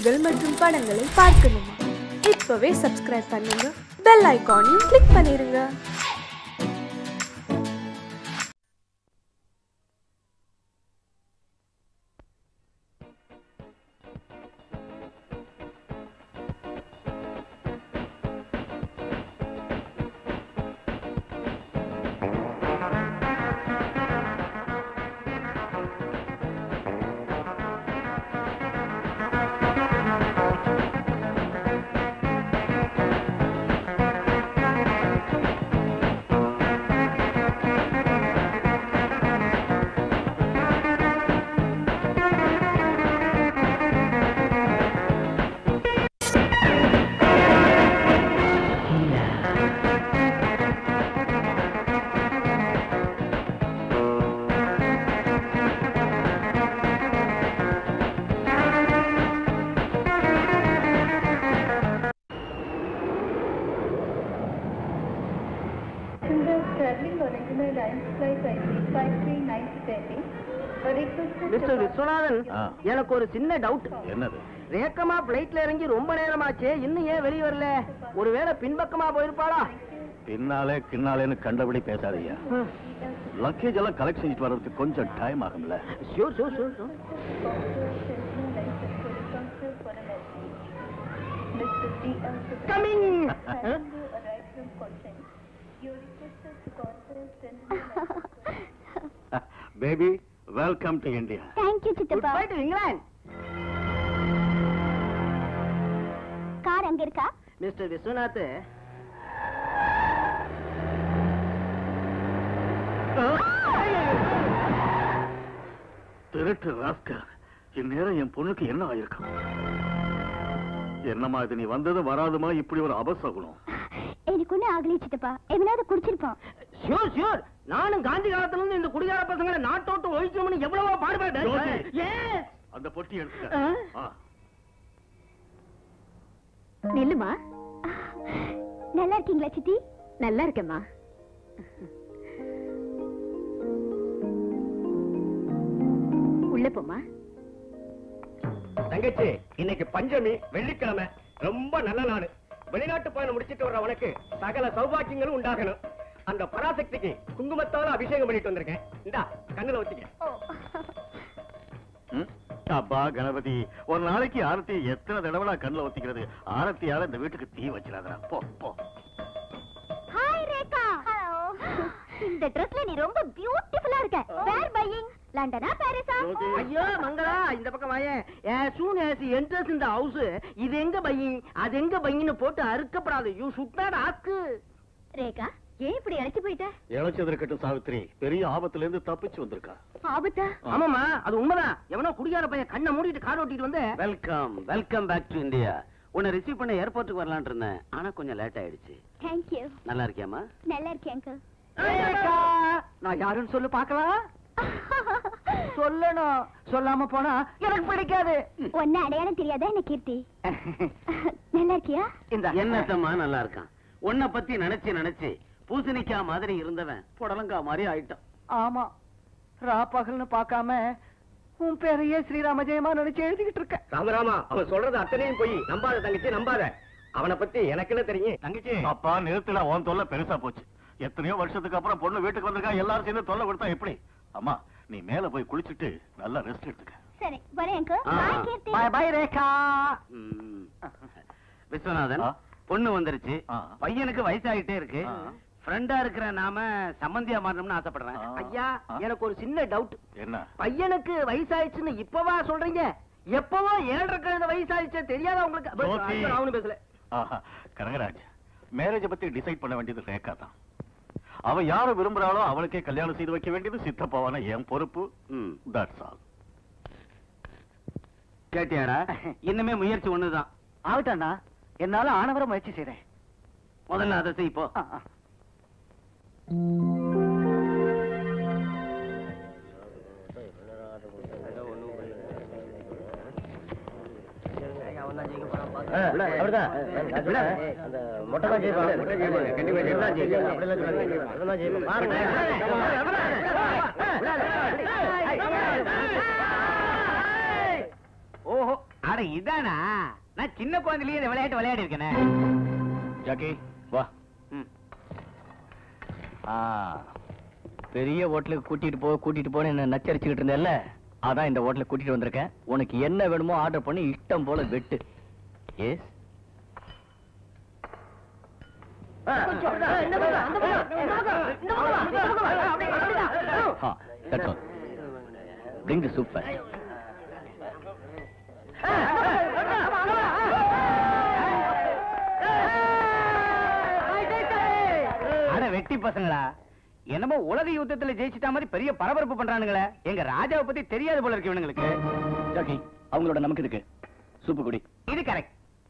நிகழ்ச்சிகள் மற்றும் படங்களை பார்க்கணுமா இப்பவே சப்ஸ்கிரைப் பண்ணுங்க பெல் ஐகானையும் கிளிக் பண்ணிருங்க Passengers traveling on Regular Alliance Flight ID 53920 are requested mister to Viswanathan ஆ. எனக்கு ஒரு சின்ன டவுட் என்னது ரேக்கமா பிளைட்ல இறங்கி ரொம்ப நேரமாச்சே இன்னும் ஏன் வெளியே வரல ஒருவேளை பின்பக்கமா போயிருப்பாளா பின்னாலே கின்னாலேன்னு கண்டபடி பேசாதீங்க லக்கேஜ் எல்லாம் கலெக்ட் செஞ்சுட்டு வர்றதுக்கு கொஞ்சம் டைம் ஆகும்ல sure sure sure Mr. D.L. Coming. Passenger arrived from Cochin. You are requested to contact Central baby welcome to India thank you good சித்தப்பா பை டு இங்கிலாந்து கார் அங்க இருக்கா மிஸ்டர் விஸ்வநாத் திருட்டு ராஸ்கர் இந்நேரம் என் பொண்ணுக்கு என்ன ஆயிருக்கும் என்னம்மா இது நீ வந்தது வராதுமா இப்படி ஒரு அபசகுணம் எனக்கு ஒண்ணு ஆகலையே சித்தப்பா எவனாவது குடிச்சிருப்பான் ஷூர் ஷூர் நானும் காந்தி காலத்துல இருந்து இந்த குடிகார பசங்களை நாட்டோட்டு ஒழிக்கணும்னு எவ்வளவோ ஜோதி. பாடுபட்டேன் Yes. அந்த பொட்டி எடுத்துக்க ஆ? ஆ. நெல்லுமா நல்லா இருக்கீங்களா சித்தி நல்லா இருக்கேம்மா உள்ள போமா தங்கச்சி இன்னைக்கு பஞ்சமி வெள்ளிக்கிழமை ரொம்ப நல்ல நாள் வெளிநாட்டு பயணம் முடிச்சிட்டு வர்ற உனக்கு சகல சௌபாக்கியங்களும் உண்டாகணும் அந்த பராசக்திக்கு குங்குமத்தால அபிஷேகம் பண்ணிட்டு வந்திருக்கேன் இந்தா கண்ணுல வச்சுக்க ம்? அப்பா கணபதி ஒரு நாளைக்கு ஆரத்தி எத்தனை தடவை நான் கண்ணுல ஒத்திக்கிறது ஆரத்தியால இந்த வீட்டுக்கு தீ வச்சிடாதடா போ போ ஹாய் ரேகா ஹலோ இந்த ட்ரெஸ்ல நீ ரொம்ப பியூட்டிஃபுல்லா இருக்க வேர் பையிங் லண்டனா பாரிஸா ஜோதி. ஐயோ மங்களா இந்த பக்கம் வாயேன் சூன் as he enters in the house இது எங்க பையன் அது எங்க பையன்னு போட்டு அறுக்கப்படாது you should not ask Rekha ஏன் இப்படி அழைச்சு போயிட்ட இழைச்சது இருக்கட்டும் சாவித்ரி பெரிய ஆபத்துல இருந்து தப்பிச்சு வந்திருக்கா ஆபத்தா ஆமாமா அது உண்மைதான் எவனோ குடியார பையன் கண்ணை மூடிட்டு கார் ஓட்டிட்டு வந்து welcome welcome back to India உன்னை ரிசீவ் பண்ண ஏர்போர்ட்டுக்கு வரலாம்னு இருந்தேன் ஆனா கொஞ்சம் லேட் ஆயிடுச்சு தேங்க் யூ நல்லா இருக்கியாமா நல்லா இருக்கேன் அங்கிள் ஏக்கா, நான் யாருன்னு சொல்லு பாக்கலாம் சொல்லணும் சொல்லாம போனா எனக்கு பிடிக்காது ஒன்னு அடையாளம் தெரியாதா என்ன கீர்த்தி நல்லா இருக்கியா இந்த என்னத்தம்மா நல்லா இருக்கான் உன்னை பத்தி நினைச்சு நினைச்சு பூசணிக்கா மாதிரி இருந்தவன் புடலங்கா மாதிரி ஆயிட்டான் ஆமா ரா பகல்னு பார்க்காம உன் பேரையே ஸ்ரீராம ஜெயமா நினைச்சு எழுதிக்கிட்டு இருக்க ராமராமா அவன் சொல்றது அத்தனையும் போய் நம்பாத தங்கச்சி நம்பாத அவனை பத்தி எனக்கு என்ன தெரியும் தங்கச்சி அப்பா நிறுத்தினா உன் தொல்லை பெருசா போச்சு எத்தனையோ வருஷத்துக்கு அப்புறம் பொண்ணு வீட்டுக்கு வந்திருக்கா எல்லாரும் சேர்ந்து தொல்லை கொடுத்தா எப்படி அம்மா நீ மேல போய் குளிச்சுட்டு நல்லா ரெஸ்ட் எடுத்துக்க சரி வரேன் அங்கிள் ஆ. பாய் கீர்த்தி பாய் பாய் ரேகா ம். விஸ்வநாதன் ஆ? பொண்ணு வந்துருச்சு ஆ. பையனுக்கு வயசாயிட்டே இருக்கு ஆ. ஃப்ரெண்டா இருக்கிற நாம சம்பந்தியா மாறணும்னு ஆசைப்படுறேன் ஆ. ஐயா ஆ? எனக்கு ஒரு சின்ன டவுட் என்ன பையனுக்கு வயசாயிடுச்சுன்னு இப்பவா சொல்றீங்க எப்பவோ ஏழரை கழுத வயசாயிடுச்சு தெரியாதா உங்களுக்கு அப்ப, ஜோதி. ஐயோ, அவனு பேசல ஆஹா, கனகராஜ் மேரேஜ பத்தி டிசைட் பண்ண வேண்டியது ரேகா தான் அவ யார விரும்புறாளோ அவளுக்கே கல்யாணம் செய்து வைக்க வேண்டியது சித்தப்பாவான என் பொறுப்பு ம். தட்ஸ் ஆல் கேட்டியாடா இன்னுமே முயற்சி ஒண்ணுதான் ஆகட்டாண்ணா என்னால ஆனவர முயற்சி செய்றேன் முதல்ல அதை செய் இப்போ ஆ, ஆ. ஓஹோ அட இதானா நான் சின்ன குழந்தைலயே இந்த விளையாட்டு விளையாடி இருக்கேனே ஜாக்கி வா ம். ஆ பெரிய ஹோட்டலுக்கு கூட்டிட்டு போ கூட்டிட்டு போன்னு என்ன நச்சரிச்சுக்கிட்டு இருந்தேல்ல அதான் இந்த ஹோட்டலுக்கு கூட்டிட்டு வந்திருக்கேன் உனக்கு என்ன வேணுமோ ஆர்டர் பண்ணி இஷ்டம் போல வெட்டு yes ah that's all bring the soup first அட வெட்டி பசங்களா என்னமோ உலக யுத்தத்துல ஜெயிச்சிட்ட மாதிரி பெரிய பரபரப்பு பண்றானுங்களே எங்க ராஜாவை பத்தி தெரியாது போல இருக்கு இவனுங்களுக்கு ஜாக்கி அவங்களோட நமக்கு இருக்கு சூப்பு குடி இது கரெக்ட்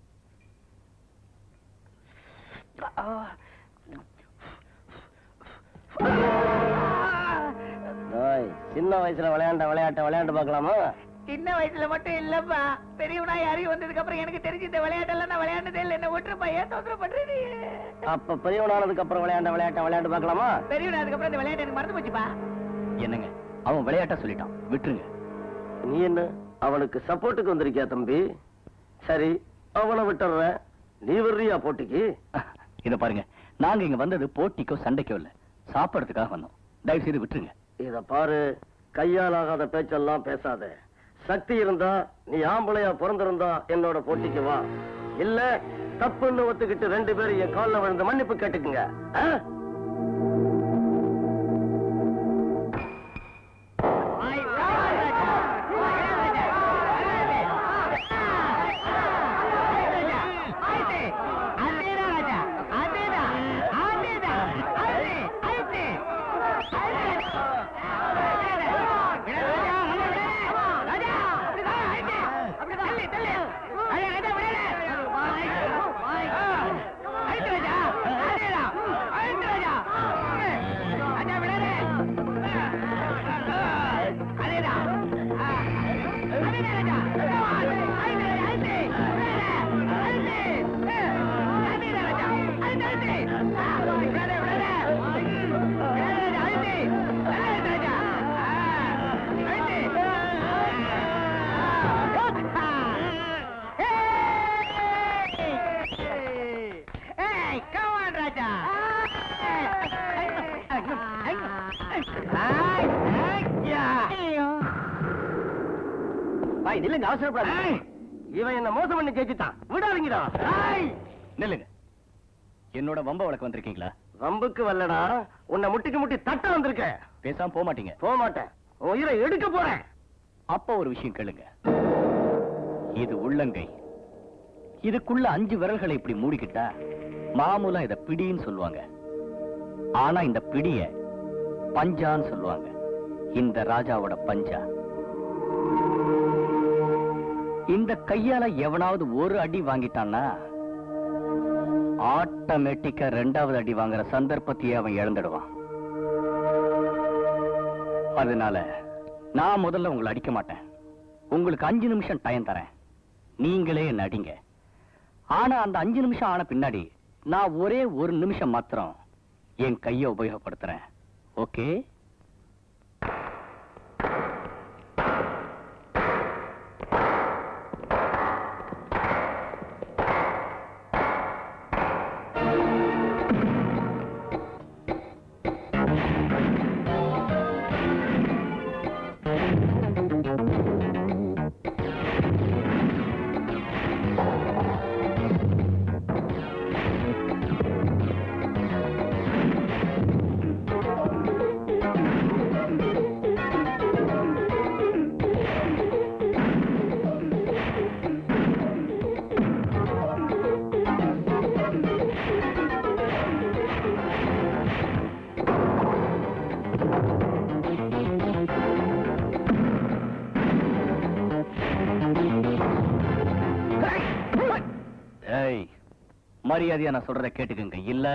சின்ன வயசுல விளையாண்ட விளையாட்ட விளையாண்டு பார்க்கலாமா சின்ன வயசுல மட்டும் இல்லப்பா பெரியவனா அறிவு வந்ததுக்கு அப்புறம் எனக்கு தெரிஞ்சு இந்த விளையாட்டெல்லாம் நான் விளையாண்டதே இல்லை என்ன ஒற்றுப்பா ஏன் தொந்தரவு பண்றது அப்ப பெரியவனானதுக்கு அப்புறம் விளையாண்ட விளையாட்ட விளையாண்டு பார்க்கலாமா பெரியவனா அதுக்கப்புறம் இந்த விளையாட்டு எனக்கு மறந்து போச்சுப்பா என்னங்க அவன் விளையாட்டா சொல்லிட்டான் விட்டுருங்க நீ என்ன அவனுக்கு சப்போர்ட்டுக்கு வந்திருக்கியா தம்பி சரி அவனை விட்டுற நீ வர்றியா போட்டிக்கு இத பாருங்க நாங்க இங்க வந்தது போட்டிக்கோ சண்டைக்கோ இல்ல சாப்பிடறதுக்காக வந்தோம் தயவு செய்து விட்டுருங்க இத பாரு கையால் ஆகாத பேச்செல்லாம் பேசாத சக்தி இருந்தா நீ ஆம்பளையா பிறந்திருந்தா என்னோட போட்டிக்கு வா இல்ல தப்புன்னு ஒத்துக்கிட்டு ரெண்டு பேரும் என் கால்ல விழுந்து மன்னிப்பு கேட்டுக்குங்க ஆ? பாய் நில்லுங்க அவசரப்படாத இவன் என்ன மோசம் பண்ணி ஜெயிச்சுட்டான் விடாதீங்கடா நில்லுங்க என்னோட வம்ப வழக்கு வந்திருக்கீங்களா வம்புக்கு வரலடா உன்னை முட்டிக்கு முட்டி தட்ட வந்திருக்க பேசாம போக மாட்டீங்க போக மாட்டேன் உன் உயிரை எடுக்க போறேன் அப்ப ஒரு விஷயம் கேளுங்க இது உள்ளங்கை இதுக்குள்ள அஞ்சு விரல்களை இப்படி மூடிக்கிட்டா மாமூலா இத பிடின்னு சொல்லுவாங்க ஆனா இந்த பிடிய பஞ்சான்னு சொல்லுவாங்க இந்த ராஜாவோட பஞ்சா இந்த கையால எவனாவது ஒரு அடி வாங்கிட்டான்னா ஆட்டோமேட்டிக்கா ரெண்டாவது அடி வாங்குற சந்தர்ப்பத்தையே அவன் இழந்துடுவான் அதனால நான் முதல்ல உங்களை அடிக்க மாட்டேன் உங்களுக்கு அஞ்சு நிமிஷம் டைம் தரேன் நீங்களே என்ன அடிங்க ஆனா அந்த அஞ்சு நிமிஷம் ஆன பின்னாடி நான் ஒரே ஒரு நிமிஷம் மாத்திரம் என் கையை உபயோகப்படுத்துறேன் ஓகே ஏய் மரியாதையா நான் சொல்றத கேட்டுக்கங்க இல்ல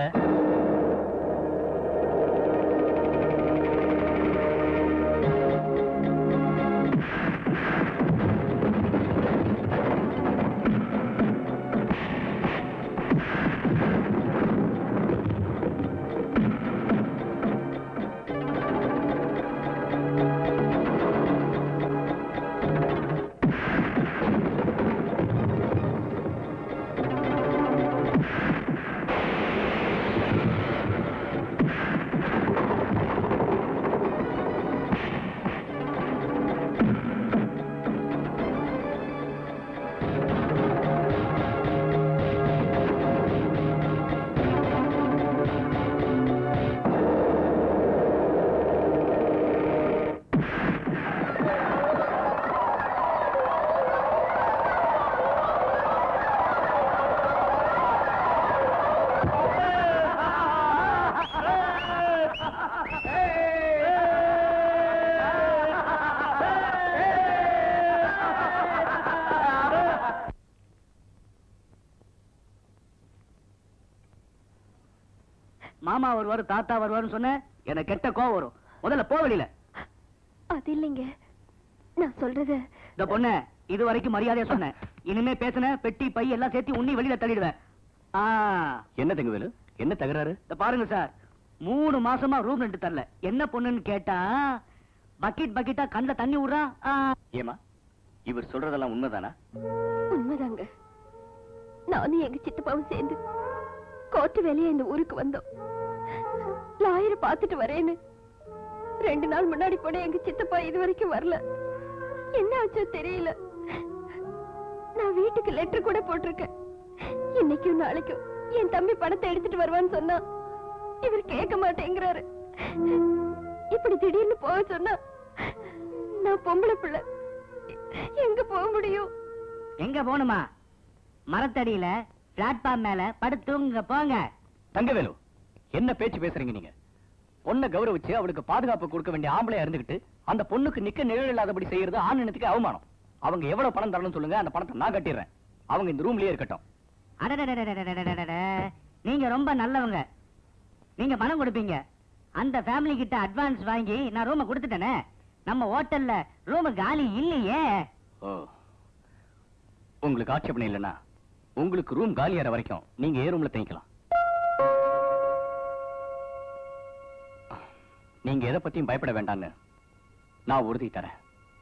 மாமா வருவாரு தாத்தா வருவாருன்னு சொன்ன எனக்கு கெட்ட கோவம் வரும் முதல்ல போ வெளியில அது இல்லைங்க நான் சொல்றது இந்த பொண்ணு இது வரைக்கும் மரியாதையா சொன்னேன் இனிமே பேசுன பெட்டி பை எல்லாம் சேர்த்து உன்னி வெளியில தள்ளிடுவேன் ஆ என்ன தங்கவேலு என்ன தகராறு இந்த பாருங்க சார் மூணு மாசமா ரூம் ரெண்டு தரல என்ன பொண்ணுன்னு கேட்டா பக்கெட் பக்கெட்டா கண்ணுல தண்ணி விடுறா ஆ. ஏமா இவர் சொல்றதெல்லாம் உண்மைதானா உண்மைதாங்க நானும் எங்க சித்தப்பாவும் சேர்ந்து கோர்ட்டு வேலையா இந்த ஊருக்கு வந்தோம் லாயரை பார்த்துட்டு வரேன்னு ரெண்டு நாள் முன்னாடி போன எங்க சித்தப்பா இது வரைக்கும் வரல என்ன ஆச்சோ தெரியல நான் வீட்டுக்கு லெட்டர் கூட போட்டிருக்கேன் இன்னைக்கும் நாளைக்கும் என் தம்பி பணத்தை எடுத்துட்டு வருவான்னு சொன்னா இவர் கேட்க மாட்டேங்கிறாரு இப்படி திடீர்னு போக சொன்னா நான் பொம்பளை பிள்ளை எங்க போக முடியும் எங்க போகணுமா மரத்தடியில பிளாட்ஃபார்ம் மேல படுத்துங்க போங்க தங்கவேலு என்ன பேச்சு பேசுறீங்க நீங்க பொண்ணை கௌரவிச்சு அவளுக்கு பாதுகாப்பு கொடுக்க வேண்டிய ஆம்பளையா இருந்துகிட்டு அந்த பொண்ணுக்கு நிக்க நிழல் இல்லாதபடி செய்யறது ஆண் இனத்துக்கு அவமானம் அவங்க எவ்வளவு பணம் தரணும்னு சொல்லுங்க அந்த பணத்தை நான் கட்டிடுறேன் அவங்க இந்த ரூம்லயே இருக்கட்டும் அடடடடடடடடடட. நீங்க ரொம்ப நல்லவங்க நீங்க பணம் கொடுப்பீங்க அந்த ஃபேமிலி கிட்ட அட்வான்ஸ் வாங்கி நான் ரூமை கொடுத்துட்டேனே நம்ம ஹோட்டல்ல ரூம் காலி இல்லையே ஓ உங்களுக்கு ஆட்சேபணம் இல்லைன்னா உங்களுக்கு ரூம் காலியாற வரைக்கும் நீங்க ஏ ரூம்ல தங்கிக்கலாம் நீங்க எதை பத்தியும் பயப்பட வேண்டாம்னு நான் உறுதி தரேன்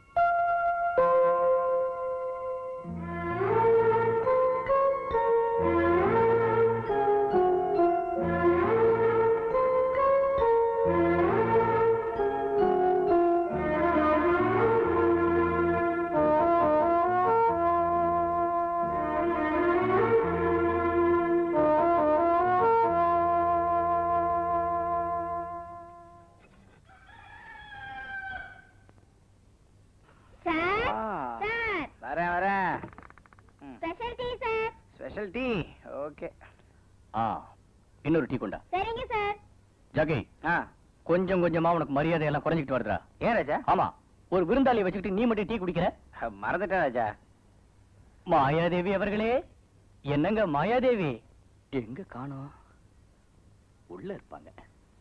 சார் சார் வரேன் வரேன் special tea sir special tea okay ஆ இன்னொரு டீ கொண்டா சரிங்க சார் ஜகை ஆ கொஞ்சம் கொஞ்சமா உனக்கு மரியாதை எல்லாம் குறைஞ்சிட்டு வருதா ஏன் ராஜா ஆமா ஒரு விருந்தாளியை வச்சுக்கிட்டு நீ மட்டும் டீ குடிக்கிற மறந்துட்டேன் ராஜா மாயாதேவி அவர்களே என்னங்க மாயாதேவி எங்க காணோம் உள்ள இருப்பாங்க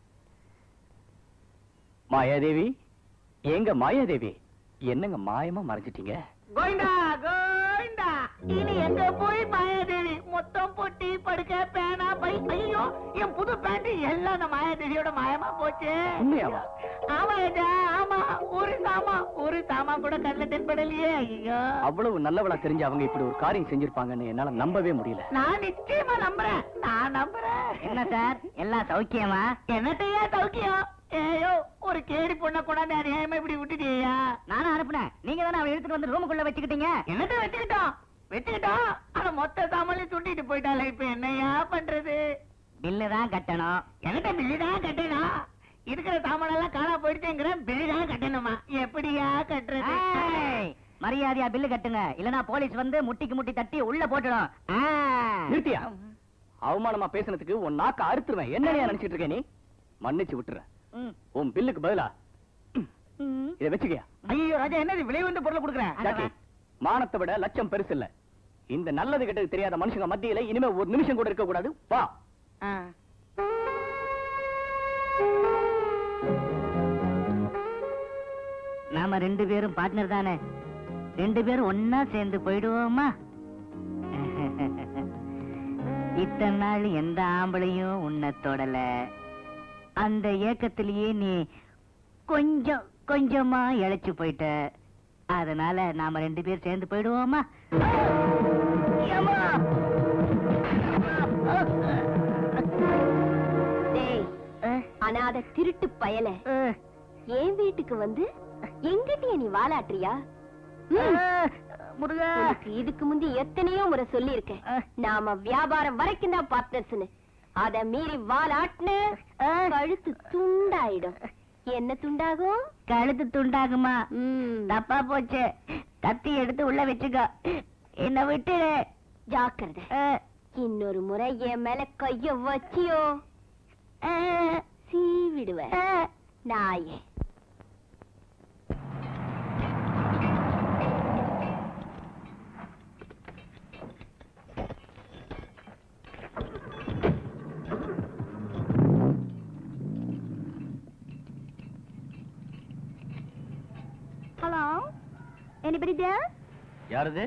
மாயாதேவி எங்க மாயாதேவி என்னங்க மாயமா மறைஞ்சிட்டீங்க கோயிண்டா கோயிண்டா இனி எங்க போய் மாயாதேவி மொத்தம் பொட்டி படுக்க பேனா பை ஐயோ என் புது பேண்ட் எல்லாம் அந்த மாயாதேவியோட மாயமா போச்சு உண்மையாவா? ஆமா ராஜா ஆமா ஒரு சாமா ஒரு சாமா கூட கண்ணுல தென்படலையே ஐயோ அவ்வளவு நல்லவளா தெரிஞ்சு அவங்க இப்படி ஒரு காரியம் செஞ்சிருப்பாங்கன்னு என்னால நம்பவே முடியல நான் நிச்சயமா நம்புறேன் நான் நம்புறேன் என்ன சார் எல்லாம் சௌக்கியமா என்னத்தையா சௌக்கியம் ஏயோ ஒரு கேடி பொண்ண கொண்டாந்து அநியாயமா இப்படி விட்டுட்டியா நானும் அனுப்புனேன் நீங்க தானே அவளை எடுத்துட்டு வந்து ரூமுக்குள்ள வச்சுக்கிட்டீங்க என்னத்த வச்சுக்கிட்டோம் வச்சுக்கிட்டோம் ஆனா மொத்த சாமான்லையும் சுட்டிட்டு போயிட்டால இப்ப என்னையா பண்றது பில்லு தான் கட்டணும் என்கிட்ட பில்லு தான் கட்டணும் இருக்கிற சாமான் எல்லாம் காணா போயிடுச்சுங்கிற பில்லு தான் கட்டணுமா எப்படியா கட்டுறது மரியாதையா பில்லு கட்டுங்க இல்லனா போலீஸ் வந்து முட்டிக்கு முட்டி தட்டி உள்ள போட்டுடும் நிறுத்தியா அவமானமா பேசுனதுக்கு உன் நாக்க அறுத்துருவேன் என்னையா நினைச்சிட்டு இருக்க நீ மன்னிச்சு விட்டுறேன் உன் பில்லுக்கு பதிலா இத வச்சுக்கயா ஐயோ ராஜா என்னது விலை வந்து பொருளை கொடுக்குறேன் ஜாக்கி மானத்தை விட லட்சம் பெருசு இல்ல இந்த நல்லது கெட்டது தெரியாத மனுஷங்க மத்தியில இனிமே ஒரு நிமிஷம் கூட இருக்க கூடாது வா நாம ரெண்டு பேரும் பார்ட்னர் தானே ரெண்டு பேரும் ஒன்னா சேர்ந்து போயிடுவோமா இத்தனை நாள் எந்த ஆம்பளையும் உன்னை தொடல அந்த ஏக்கத்திலேயே நீ கொஞ்சம் கொஞ்சமா இழைச்சு போயிட்ட அதனால நாம ரெண்டு பேரும் சேர்ந்து போயிடுவோமா ஏம்மா! டேய் அனாத திருட்டு பயல அஹ், என் வீட்டுக்கு வந்து எங்கிட்டயே நீ வாலாட்டுறியா ம். அஹ், முருகா உனக்கு இதுக்கு முந்தி எத்தனையோ முறை சொல்லியிருக்கேன் அஹ். நாம வியாபாரம் வரைக்கும் தான் பார்ட்னர்ஸ்னு அத மீறி வாலாட்டுன கழுத்து துண்டாயிடும் என்ன துண்டாகும் கழுத்து துண்டாகுமா ம். தப்பா போச்சு கத்தி எடுத்து உள்ள வச்சுக்கோ என்ன விட்டு ஜாக்கிரதை இன்னொரு முறை என் மேல கைய வச்சியோ சீவிடுவேன் நாயே anybody there? யாரது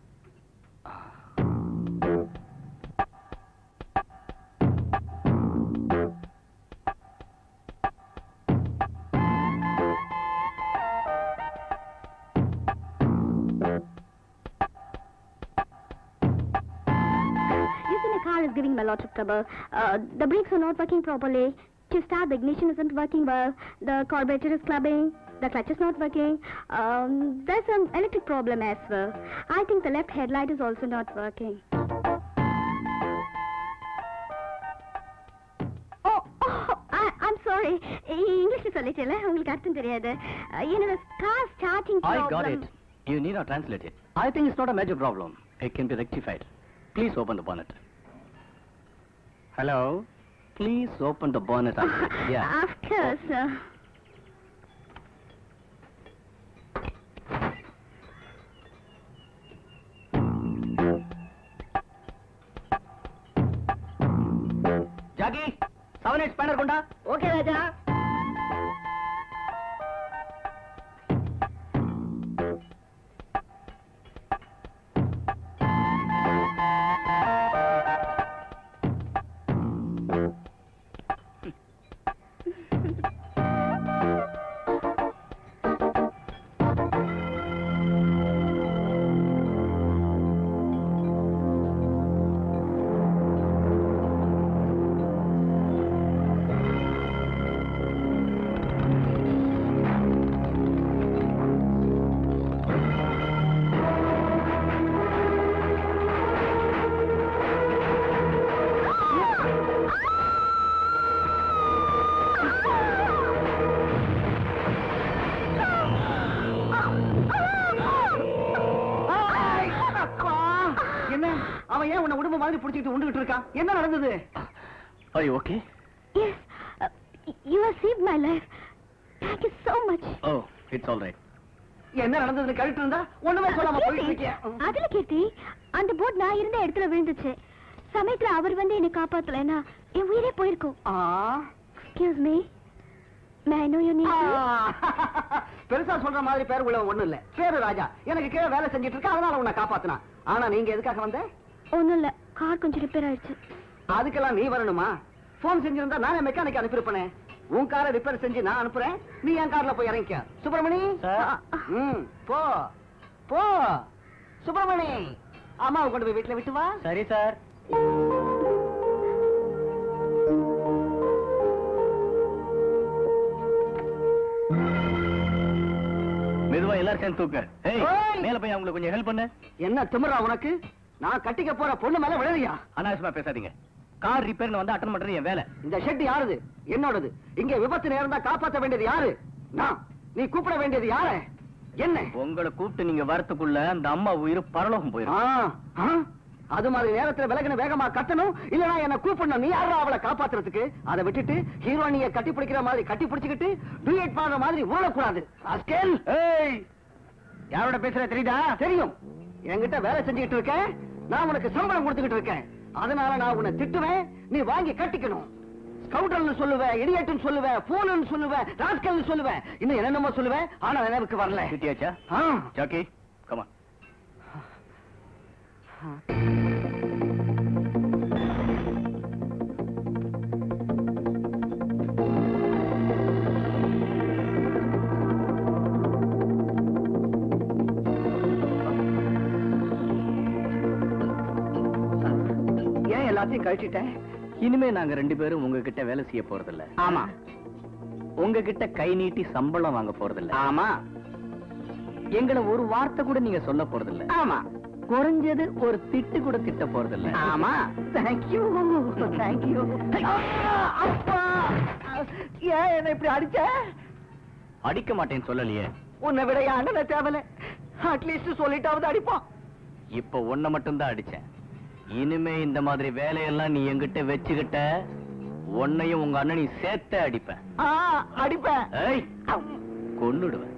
Listen, the car is giving me a lot of trouble. Uh, the brakes are not working properly. To start, the ignition isn't working well. The carburetor is clubbing. The clutch is not working. Um, there's an electric problem as well. I think the left headlight is also not working. Oh, oh, I, I'm sorry. இங்கிலீஷ்ல சொல்லிட்டேல உங்களுக்கு அர்த்தம் தெரியாது அஹ், என்னோட car starting I got it. You need not translate it. I think it's not a major problem. It can be rectified. Please open the bonnet. Hello? Please open the bonnet. I said. Yeah. Of course. Uh, ஜாகி seven eight spanner கொண்டா okay Raja என்ன அவன் ஏன் உன்னை உடம்பு மாதிரி புடிச்சிட்டு உண்டுகிட்டு இருக்கான் என்ன நடந்தது Are you okay? yes, uh, y- you have saved my life. Thank you so much. Oh, it's all right. என்ன நடந்ததுன்னு கேட்டு இருந்தா ஒண்ணுமே சொல்லாம போயிட்டு இருக்கியா அதுல கீர்த்தி அந்த போட் நான் இருந்த இடத்துல விழுந்துச்சு சமயத்துல அவர் வந்து என்னை காப்பாத்தலைன்னா என் உயிரே போயிருக்கும் ஆ. Excuse me may I know you ஆ. நேம் பெருசா சொல்ற மாதிரி பேர் உள்ள ஒண்ணும் இல்ல பேரு ராஜா எனக்கு கீழே வேலை செஞ்சிட்டு இருக்க அதனால உன்னை காப்பாத்தினான் ஆனா நீங்க எதுக்காக வந்த ஒண்ணும் இல்ல கார் கொஞ்சம் ரிப்பேர் ஆயிடுச்சு அதுக்கெல்லாம் நீ வரணுமா போன் செஞ்சிருந்தா நானே மெக்கானிக் அனுப்பியிருப்பேனே உன் காரை ரிப்பேர் செஞ்சு நான் அனுப்புறேன் நீ என் கார்ல போய் இறங்கிக்க சுப்பிரமணி Sir. ம் போ போ சுப்பிரமணி அம்மாவை கொண்டு போய் வீட்டுல விட்டு வா சரி சார் மெதுவா எல்லாரும் சேர்ந்து தூக்க ஏய் ஓய். மேல போய் அவங்களுக்கு கொஞ்சம் ஹெல்ப் பண்ணு என்ன திமிரா உனக்கு நான் கட்டிக்க போற பொண்ணு மேல விழுறியா அனாவசியமா பேசாதீங்க கார் ரிப்பேர்னு வந்து அட்டன் பண்றது என் வேலை இந்த ஷெட் யாருது என்னோடது இங்க விபத்து நேர்ந்தா காப்பாத்த வேண்டியது யாரு நான் நீ கூப்பிட வேண்டியது யாரு என்ன உங்களை கூப்பிட்டு நீங்க வரத்துக்குள்ள அந்த அம்மா உயிர் பரலோகம் ஆ, போயிடும் ஆ, அது மாதிரி நேரத்துல விலகின வேகமா கத்தணும் இல்லனா என்ன கூப்பிடணும் நீ யாரா அவளை காப்பாத்துறதுக்கு அதை விட்டுட்டு ஹீரோனிய கட்டி பிடிக்கிற மாதிரி கட்டி பிடிச்சுக்கிட்டு டூயட் பாடுற மாதிரி உருளக்கூடாது ராஸ்கேல். ஏய் யாரோட பேசுற தெரியுதா தெரியும் என்கிட்ட வேலை செஞ்சுக்கிட்டு இருக்கேன் நான் உனக்கு சம்பளம் கொடுத்துக்கிட்டு இருக்கேன் அதனால நான் உன்னை திட்டுவேன் நீ வாங்கி கட்டிக்கணும் ஸ்கவுட்டர்னு சொல்லுவேன் இடியட்னு சொல்லுவேன் போலன்னு சொல்லுவேன் ராஸ்கல்னு சொல்லுவேன் இன்னும் என்னென்னமோ சொல்லுவேன் ஆனா நினைவுக்கு வரல திட்டியாச்சா ஆ. ஜாக்கி கமா ஏன் எல்லாத்தையும் கழிச்சிட்டேன் இனிமே நாங்க ரெண்டு பேரும் உங்ககிட்ட வேலை செய்ய போறதில்ல ஆமா உங்ககிட்ட கை நீட்டி சம்பளம் வாங்க போறதில்ல ஆமா எங்களை ஒரு வார்த்தை கூட நீங்க சொல்ல போறதில்ல ஆமா குறைஞ்சது ஒரு திட்டு கூட திட்ட போறதில்ல ஆமா தேங்க்யூ தேங்க்யூ அப்பா ஏன் என்ன இப்படி அடிச்ச அடிக்க மாட்டேன்னு சொல்லலையே உன்னை விட என் அண்ணனை தேவல அட்லீஸ்ட் சொல்லிட்டாவது அடிப்பான் இப்ப ஒன்ன மட்டும்தான் அடிச்சேன் இனிமே இந்த மாதிரி வேலையெல்லாம் நீ என்கிட்ட வச்சுக்கிட்ட உன்னையும் உங்க அண்ணனையும் சேர்த்தே அடிப்பேன் ஆ, அடிப்பேன் ஏய் கொன்னுடுவேன்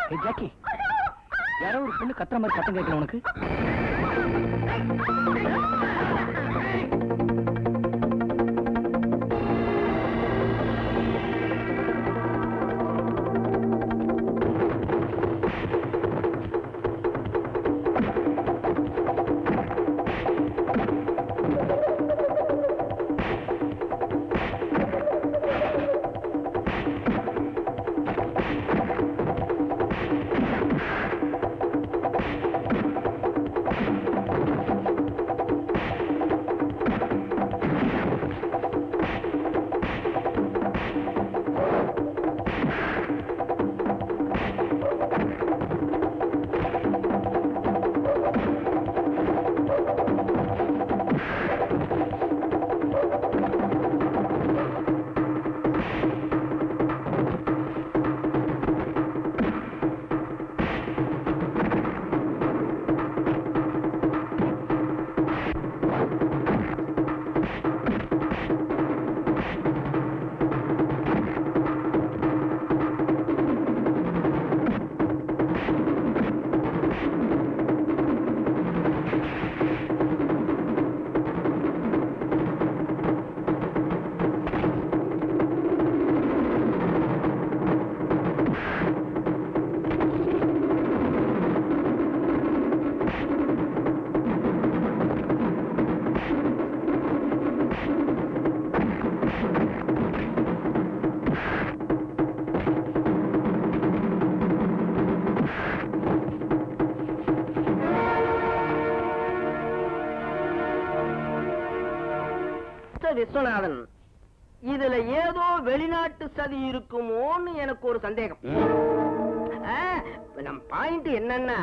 ஏய், ஜாக்கி யாரோ ஒரு பொண்ணு கத்துற மாதிரி சத்தம் கேட்கல உனக்கு மிஸ்டர் விஸ்வநாதன் இதுல ஏதோ வெளிநாட்டு சதி இருக்குமோன்னு எனக்கு ஒரு சந்தேகம் ஆ, நம்ம பாயிண்ட் என்னன்னா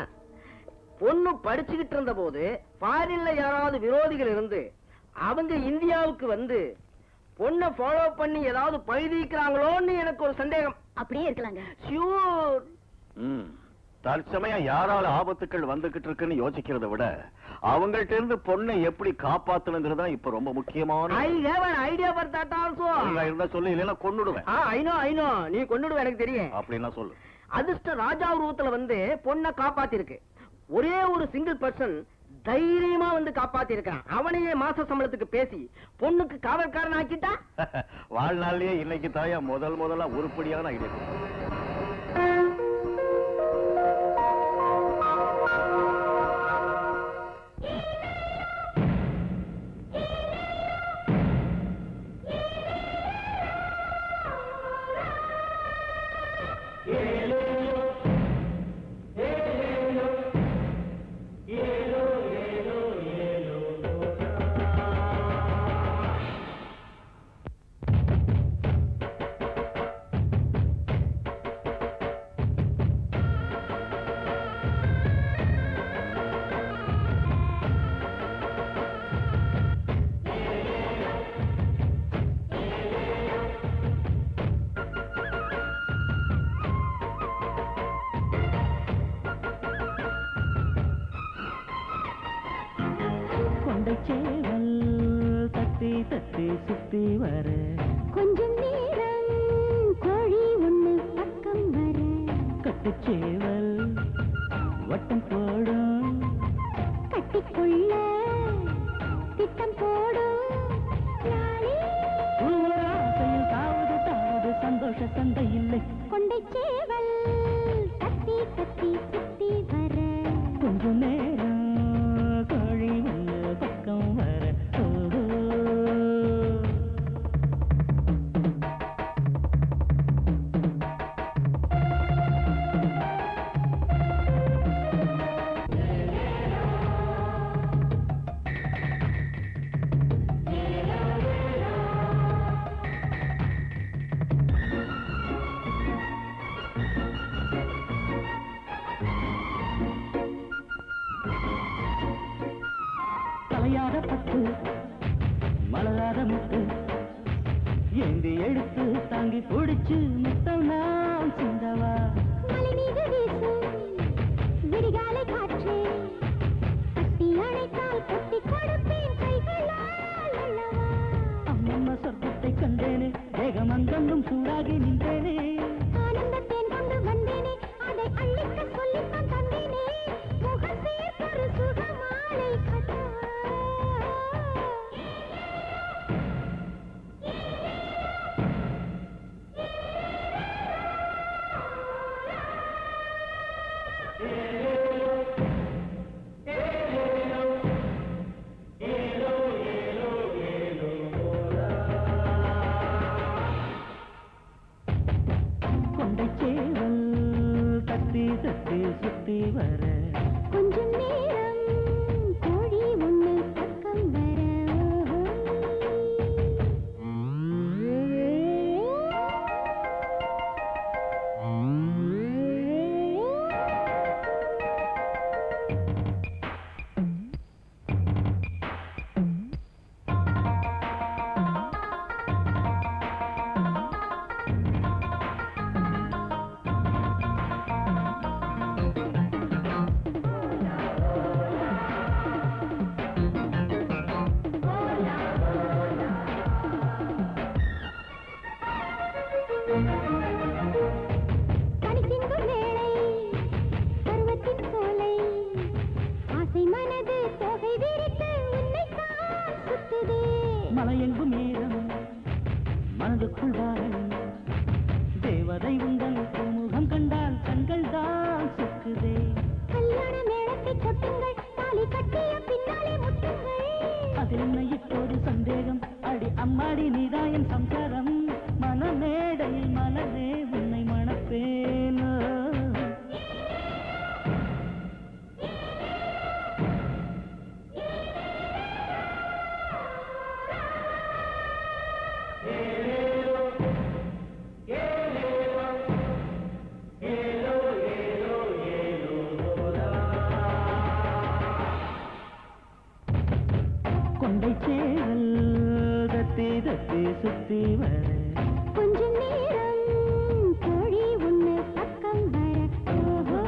பொண்ணு படிச்சுக்கிட்டு இருந்த போது ஃபாரின்ல யாராவது விரோதிகள் இருந்து அவங்க இந்தியாவுக்கு வந்து பொண்ணை ஃபாலோ பண்ணி ஏதாவது பழுதிக்கிறாங்களோன்னு எனக்கு ஒரு சந்தேகம் அப்படியே இருக்கலாங்க ஷியூர் ம். தற்சமயம் யாரால ஆபத்துக்கள் வந்துகிட்டு இருக்குன்னு யோசிக்கிறத விட அவங்கள்ட்ட இருந்து பொண்ணை எப்படி காப்பாத்தணுங்கிறது தான் இப்ப ரொம்ப முக்கியமான I have an idea for that also நீங்க இருந்தா சொல்லு இல்லைன்னா கொன்னுடுவேன் ஆ ஐ நோ ஐ நோ நீ கொண்டுடுவ எனக்கு தெரியும் அப்படின்னா சொல்லு அதிர்ஷ்ட ராஜா உருவத்துல வந்து பொண்ணை காப்பாத்திருக்கு ஒரே ஒரு சிங்கிள் பர்சன் தைரியமா வந்து காப்பாத்தி இருக்கான் அவனையே மாச சம்பளத்துக்கு பேசி பொண்ணுக்கு காவல்காரன் ஆக்கிட்டா வாழ்நாள்லயே இன்னைக்கு தாயா முதல் முதலா உருப்படியான ஐடியா கொண்டைச்சேவல் தத்தி தத்தி சுத்தி வர கொஞ்சம் நேரம் கோழி ஒண்ணு பக்கம் வர கட்டுச்சேவல் வட்டம் போடும் கட்டிக்கொள்ள திட்டம் போடும் நாளே ஆசையில் தாவது தாவது சந்தோஷ சண்டை இல்லை கொண்டை சேவல் கத்தி கத்தி சுத்தி வர கொஞ்ச நேரம் கோழி ஒண்ணு பக்கம் வர ஓஹோ. தலையாத பட்டு மலராத முட்டு ஏந்தி எடுத்து தாங்கி பிடிச்சு முத்தம் நான் சிந்தவா மலை மீது வீசும் விடிகாலை காற்றே கட்டி அணைத்தால் கட்டி கொடுப்பேன் கைகளால் அல்லவா அம்மம்மா சொர்க்கத்தை கண்டேனே வேகம் அங்கங்கும் சூடாகி நின்றேனே ஆனந்தத்தேன் கொண்டு வந்தேனே அது கொண்டை சேவல் தத்தி தத்தி சுத்தி வர கொஞ்சம் நேரம் கோழி ஒண்ணு பக்கம் வர கனிசிந்து வேளை பருவத்தின் சோலை ஆசை மனது தொகை விரித்து உன்னைத்தான் சுத்துதே மலையெங்கும் ஈரம் மனதுக்குள் வாரம் தேவதை உந்தன் முகம் கண்டால் கண்கள் தான் சுக்குதே கல்யாண மேளத்தை கொட்டுங்கள் தாலி கட்டிய பின்னாலே முட்டுங்கள் அதில் என்ன இப்போது சந்தேகம் அடி அம்மாடி நீதாயன் சம்சாரம் மனமேடையில் மலரே உன்னை மணப்பேனோ கொண்டை சேவல் தத்தி தத்தி சுத்தி வர கொஞ்சம் நேரம் கோழி ஒண்ணு பக்கம் வர ஓஹோ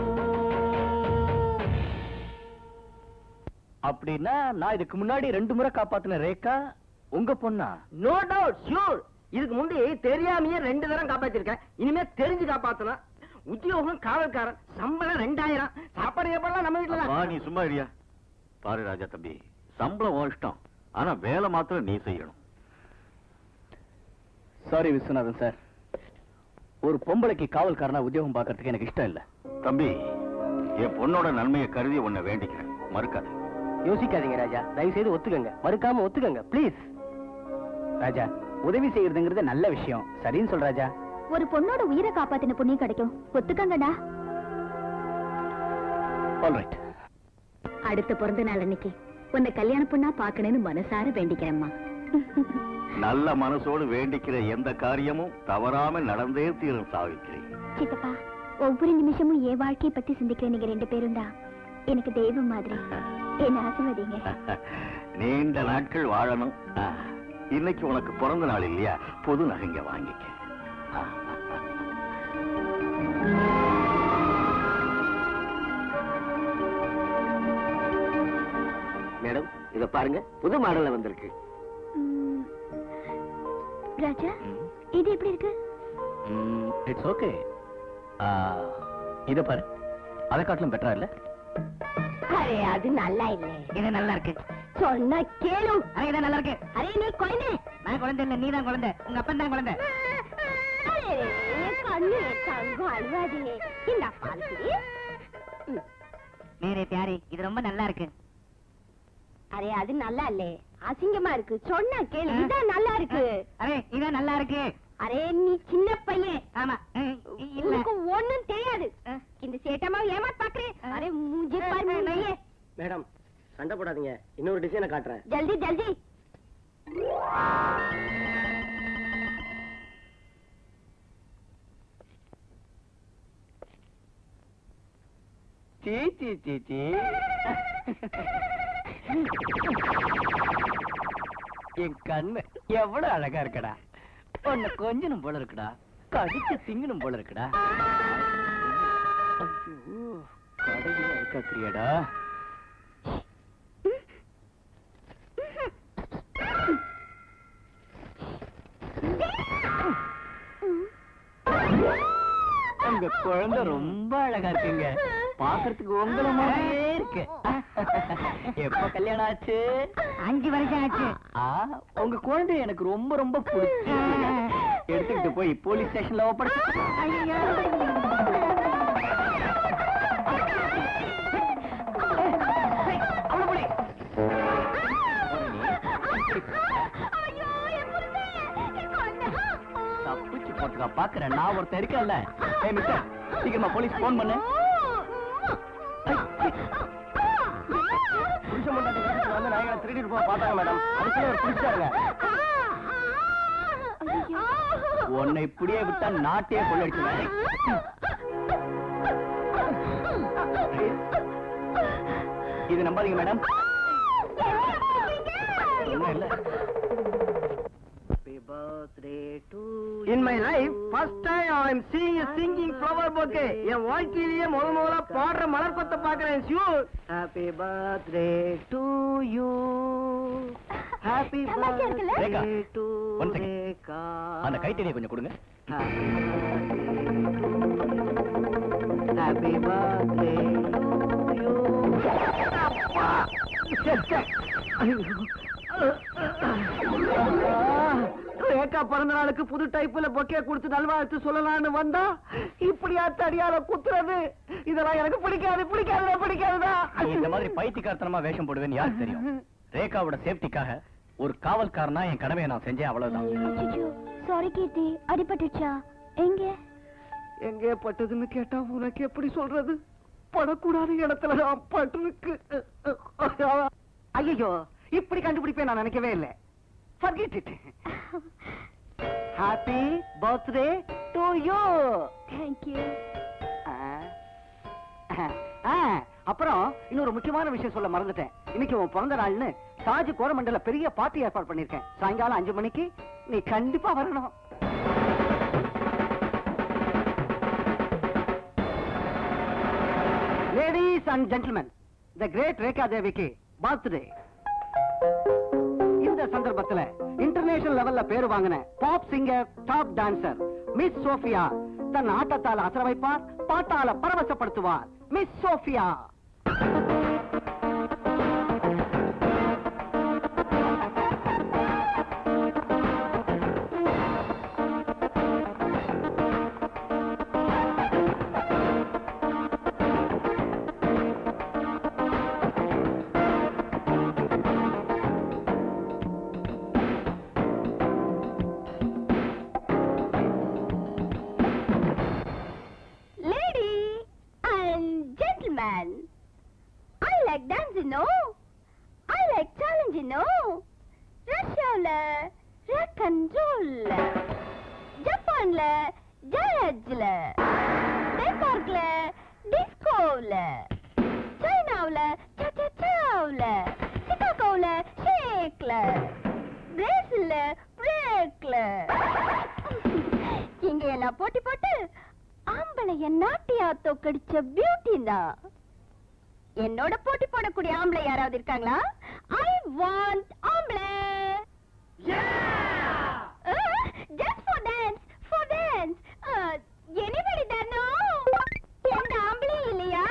அப்படின்னா நான் இதுக்கு முன்னாடி ரெண்டு முறை காப்பாத்தின ரேகா உங்க பொண்ணா நோ டவுட் ஷூர் இதுக்கு முந்தி தெரியாமையே ரெண்டு தரம் காப்பாத்திருக்கேன் இனிமே தெரிஞ்சு காப்பாத்தணும் உத்தியோகம் காவல்காரன் சம்பளம் ரெண்டாயிரம் சாப்பாடு எப்பெல்லாம் நம்ம வீட்டுல வா நீ சும்மா இரியா பாரு ராஜா தம்பி சம்பளம் உன் இஷ்டம் ஆனா வேலை மாத்திரம் நீ செய்யணும் சாரி விஸ்வநாதன் சார் ஒரு பொம்பளைக்கு காவல்காரனா உத்தியோகம் பார்க்கறதுக்கு எனக்கு இஷ்டம் இல்ல தம்பி என் பொண்ணோட நன்மையை கருதி உன்னை வேண்டிக்கிறேன் மறுக்காத யோசிக்காதீங்க ராஜா தயவு செய்து ஒத்துக்கங்க மறுக்காம ஒத்துக்கங்க ப்ளீஸ் ராஜா உதவி செய்யறதுங்கிறது நல்ல விஷயம் சரின்னு சொல் ராஜா ஒரு பொண்ணோட உயிரை காப்பாத்தின புண்ணியம் கிடைக்கும் ஒத்துக்கங்கடா ஆல்ரைட் அடுத்த பிறந்த நாள் அன்னைக்கு உன்னை கல்யாண பொண்ணா பாக்கணும்னு மனசார வேண்டிக்கிறேம்மா நல்ல மனசோடு வேண்டிக்கிற எந்த காரியமும் தவறாம நடந்தே தீரும் சாவித்திரி சித்தப்பா ஒவ்வொரு நிமிஷமும் என் வாழ்க்கையை பத்தி சிந்திக்கிற நீங்க ரெண்டு பேரும் தான் எனக்கு தெய்வம் மாதிரி என்ன ஆசீர்வதிங்க நீண்ட நாட்கள் வாழணும் ஆ, இன்னைக்கு உனக்கு பிறந்த நாள் இல்லையா புது நகைங்க வாங்கிக்க ஆ. மேடம் இத பாருங்க புது மாடல்ல வந்திருக்கு ம், ராஜா இது எப்படி இருக்கு இட்ஸ் ஓகே இத பாரு அதை காட்டிலும் பெட்டரா இல்ல அரே அது நல்லா இல்ல இது நல்லா இருக்கு சொன்னா கேளு அரே இது நல்லா இருக்கு அரே நீ குழந்தை நான் குழந்தை இல்ல நீ தான் குழந்தை உங்க அப்பன் தான் குழந்தை அரே, கண்ணு தங்கம் அழுவாதீங்க இந்த பால் குடி ம். நேரே தியாரி இது ரொம்ப நல்லா இருக்கு அரே அது நல்லா இல்ல அசிங்கமா இருக்கு சொன்னா கேளு இதான் நல்லா இருக்கு அரே இதான் நல்லா இருக்கு அரே நீ சின்ன பையன் ஆமா ம், இல்ல உனக்கு ஒண்ணும் தெரியாது இந்த சேட்டமா ஏமாத் பாக்குறேன் அரே மூஞ்சி பாரு மூஞ்சியே மேடம் சண்டை போடாதீங்க இன்னொரு டிசைனை காட்டுறேன் ஜல்தி ஜல்தி சீ சீ சீ சீ என் கண்ணு எவ்வளவு அழகா இருக்கடா உன்னை கொஞ்சனும் போல இருக்குடா கடிச்சு திங்கணும் போல இருக்குடா ஐயோ, கடையில இருக்காக்கிறியாடா உங்க குழந்தை ரொம்ப அழகா இருக்குங்க பாக்குறதுக்கு உங்களை மாதிரியே இருக்கு எப்ப கல்யாணம் ஆச்சு அஞ்சு வருஷம் ஆச்சு ஆ, உங்க குழந்தை எனக்கு ரொம்ப ரொம்ப பிடிச்சு எடுத்துக்கிட்டு போய் போலீஸ் ஸ்டேஷன்ல ஒப்படைச்சு ஐயோ நான் பாக்குறேன் நான் ஒருத்தன் இருக்கேன்ல ஏய் மிஸ்டர் சீக்கிரமா போலீஸ் போன் பண்ணு புருஷன் பொண்டாட்டி வீட்டுக்கு வந்து நாயகனை திருடிட்டு போக பார்த்தாங்க மேடம் அதுக்குள்ள ஒரு பிடிச்சாருங்க உன்னை இப்படியே விட்டா நாட்டையே கொள்ளடிச்சுவேன் இது நம்பாதீங்க மேடம் ஒண்ணும் இல்ல in my life first time I am seeing a singing flower bouquet என் வாழ்க்கையிலேயே முத முதல்ல பாடுற மலர் கொத்த பாக்குறேன் sure happy birthday to you happy தமாஷா இருக்குல்ல? Rekha, birthday to one second. Rekha அந்த கைத்தடியை கொஞ்சம் கொடுங்க happy birthday to you Rekha பிறந்த நாளுக்கு புது டைப்ல பொக்கே கொடுத்து நல்வாழ்த்து சொல்லலாம்னு வந்தா இப்படியா தடியால குத்துறது இதெல்லாம் எனக்கு பிடிக்காது பிடிக்காதுடா பிடிக்காதுடா நீ இந்த மாதிரி பைத்தியக்காரத்தனமா வேஷம் போடுவேன்னு யாருக்கு தெரியும் ரேகாவோட சேஃப்டிக்காக ஒரு காவல்காரனா என் கடமையை நான் செஞ்சேன் அவ்வளவுதான் சாரி கீர்த்தி அடிபட்டுச்சா எங்க எங்கே பட்டதுன்னு கேட்டா உனக்கு எப்படி சொல்றது படக்கூடாத இடத்துல தான் பட்டிருக்கு ஐயோ இப்படி கண்டுபிடிப்பேன் நான் நினைக்கவே இல்லை forget it happy birthday to you thank you அப்புறம் இன்னொரு முக்கியமான விஷயம் சொல்ல மறந்துட்டேன் இன்னைக்கு உன் பிறந்த நாள்னு தாஜ் கோரமண்டல பெரிய பார்ட்டி ஏற்பாடு பண்ணிருக்கேன் சாயங்காலம் அஞ்சு மணிக்கு நீ கண்டிப்பா வரணும் ladies and gentlemen the great Rekha தேவிக்கு பர்த்டே இந்த சந்தர்ப்பத்துல இன்டர்நேஷனல் லெவல்ல பேரு வாங்கின pop singer top dancer miss Sophia தன் ஆட்டத்தால் அசர வைப்பார் பாட்டால பரவசப்படுத்துவார் miss Sophia Lady and gentlemen, I like dancing, no? I like challenging, no? ரஷ்யாவுல ராக் அண்ட் ரோல் ஜப்பான்ல ஜார்ஜ்ல டென்மார்க்ல டிஸ்கோல சைனாவுல சாச்சாச்சாவுல சிகாகோல ஷேக்ல பிரேசில்ல பிரேக்ல இங்க எல்லாம் போட்டி போட்டு ஆம்பளைய நாட்டியா தோக்கடிச்ச பியூட்டி தான் என்னோட போட்டி போடக்கூடிய ஆம்பளை யாராவது இருக்காங்களா ஐ வாண்ட் ஆம்பளை just for dance for dance anybody தானோ எந்த ஆம்பளையும் இல்லையா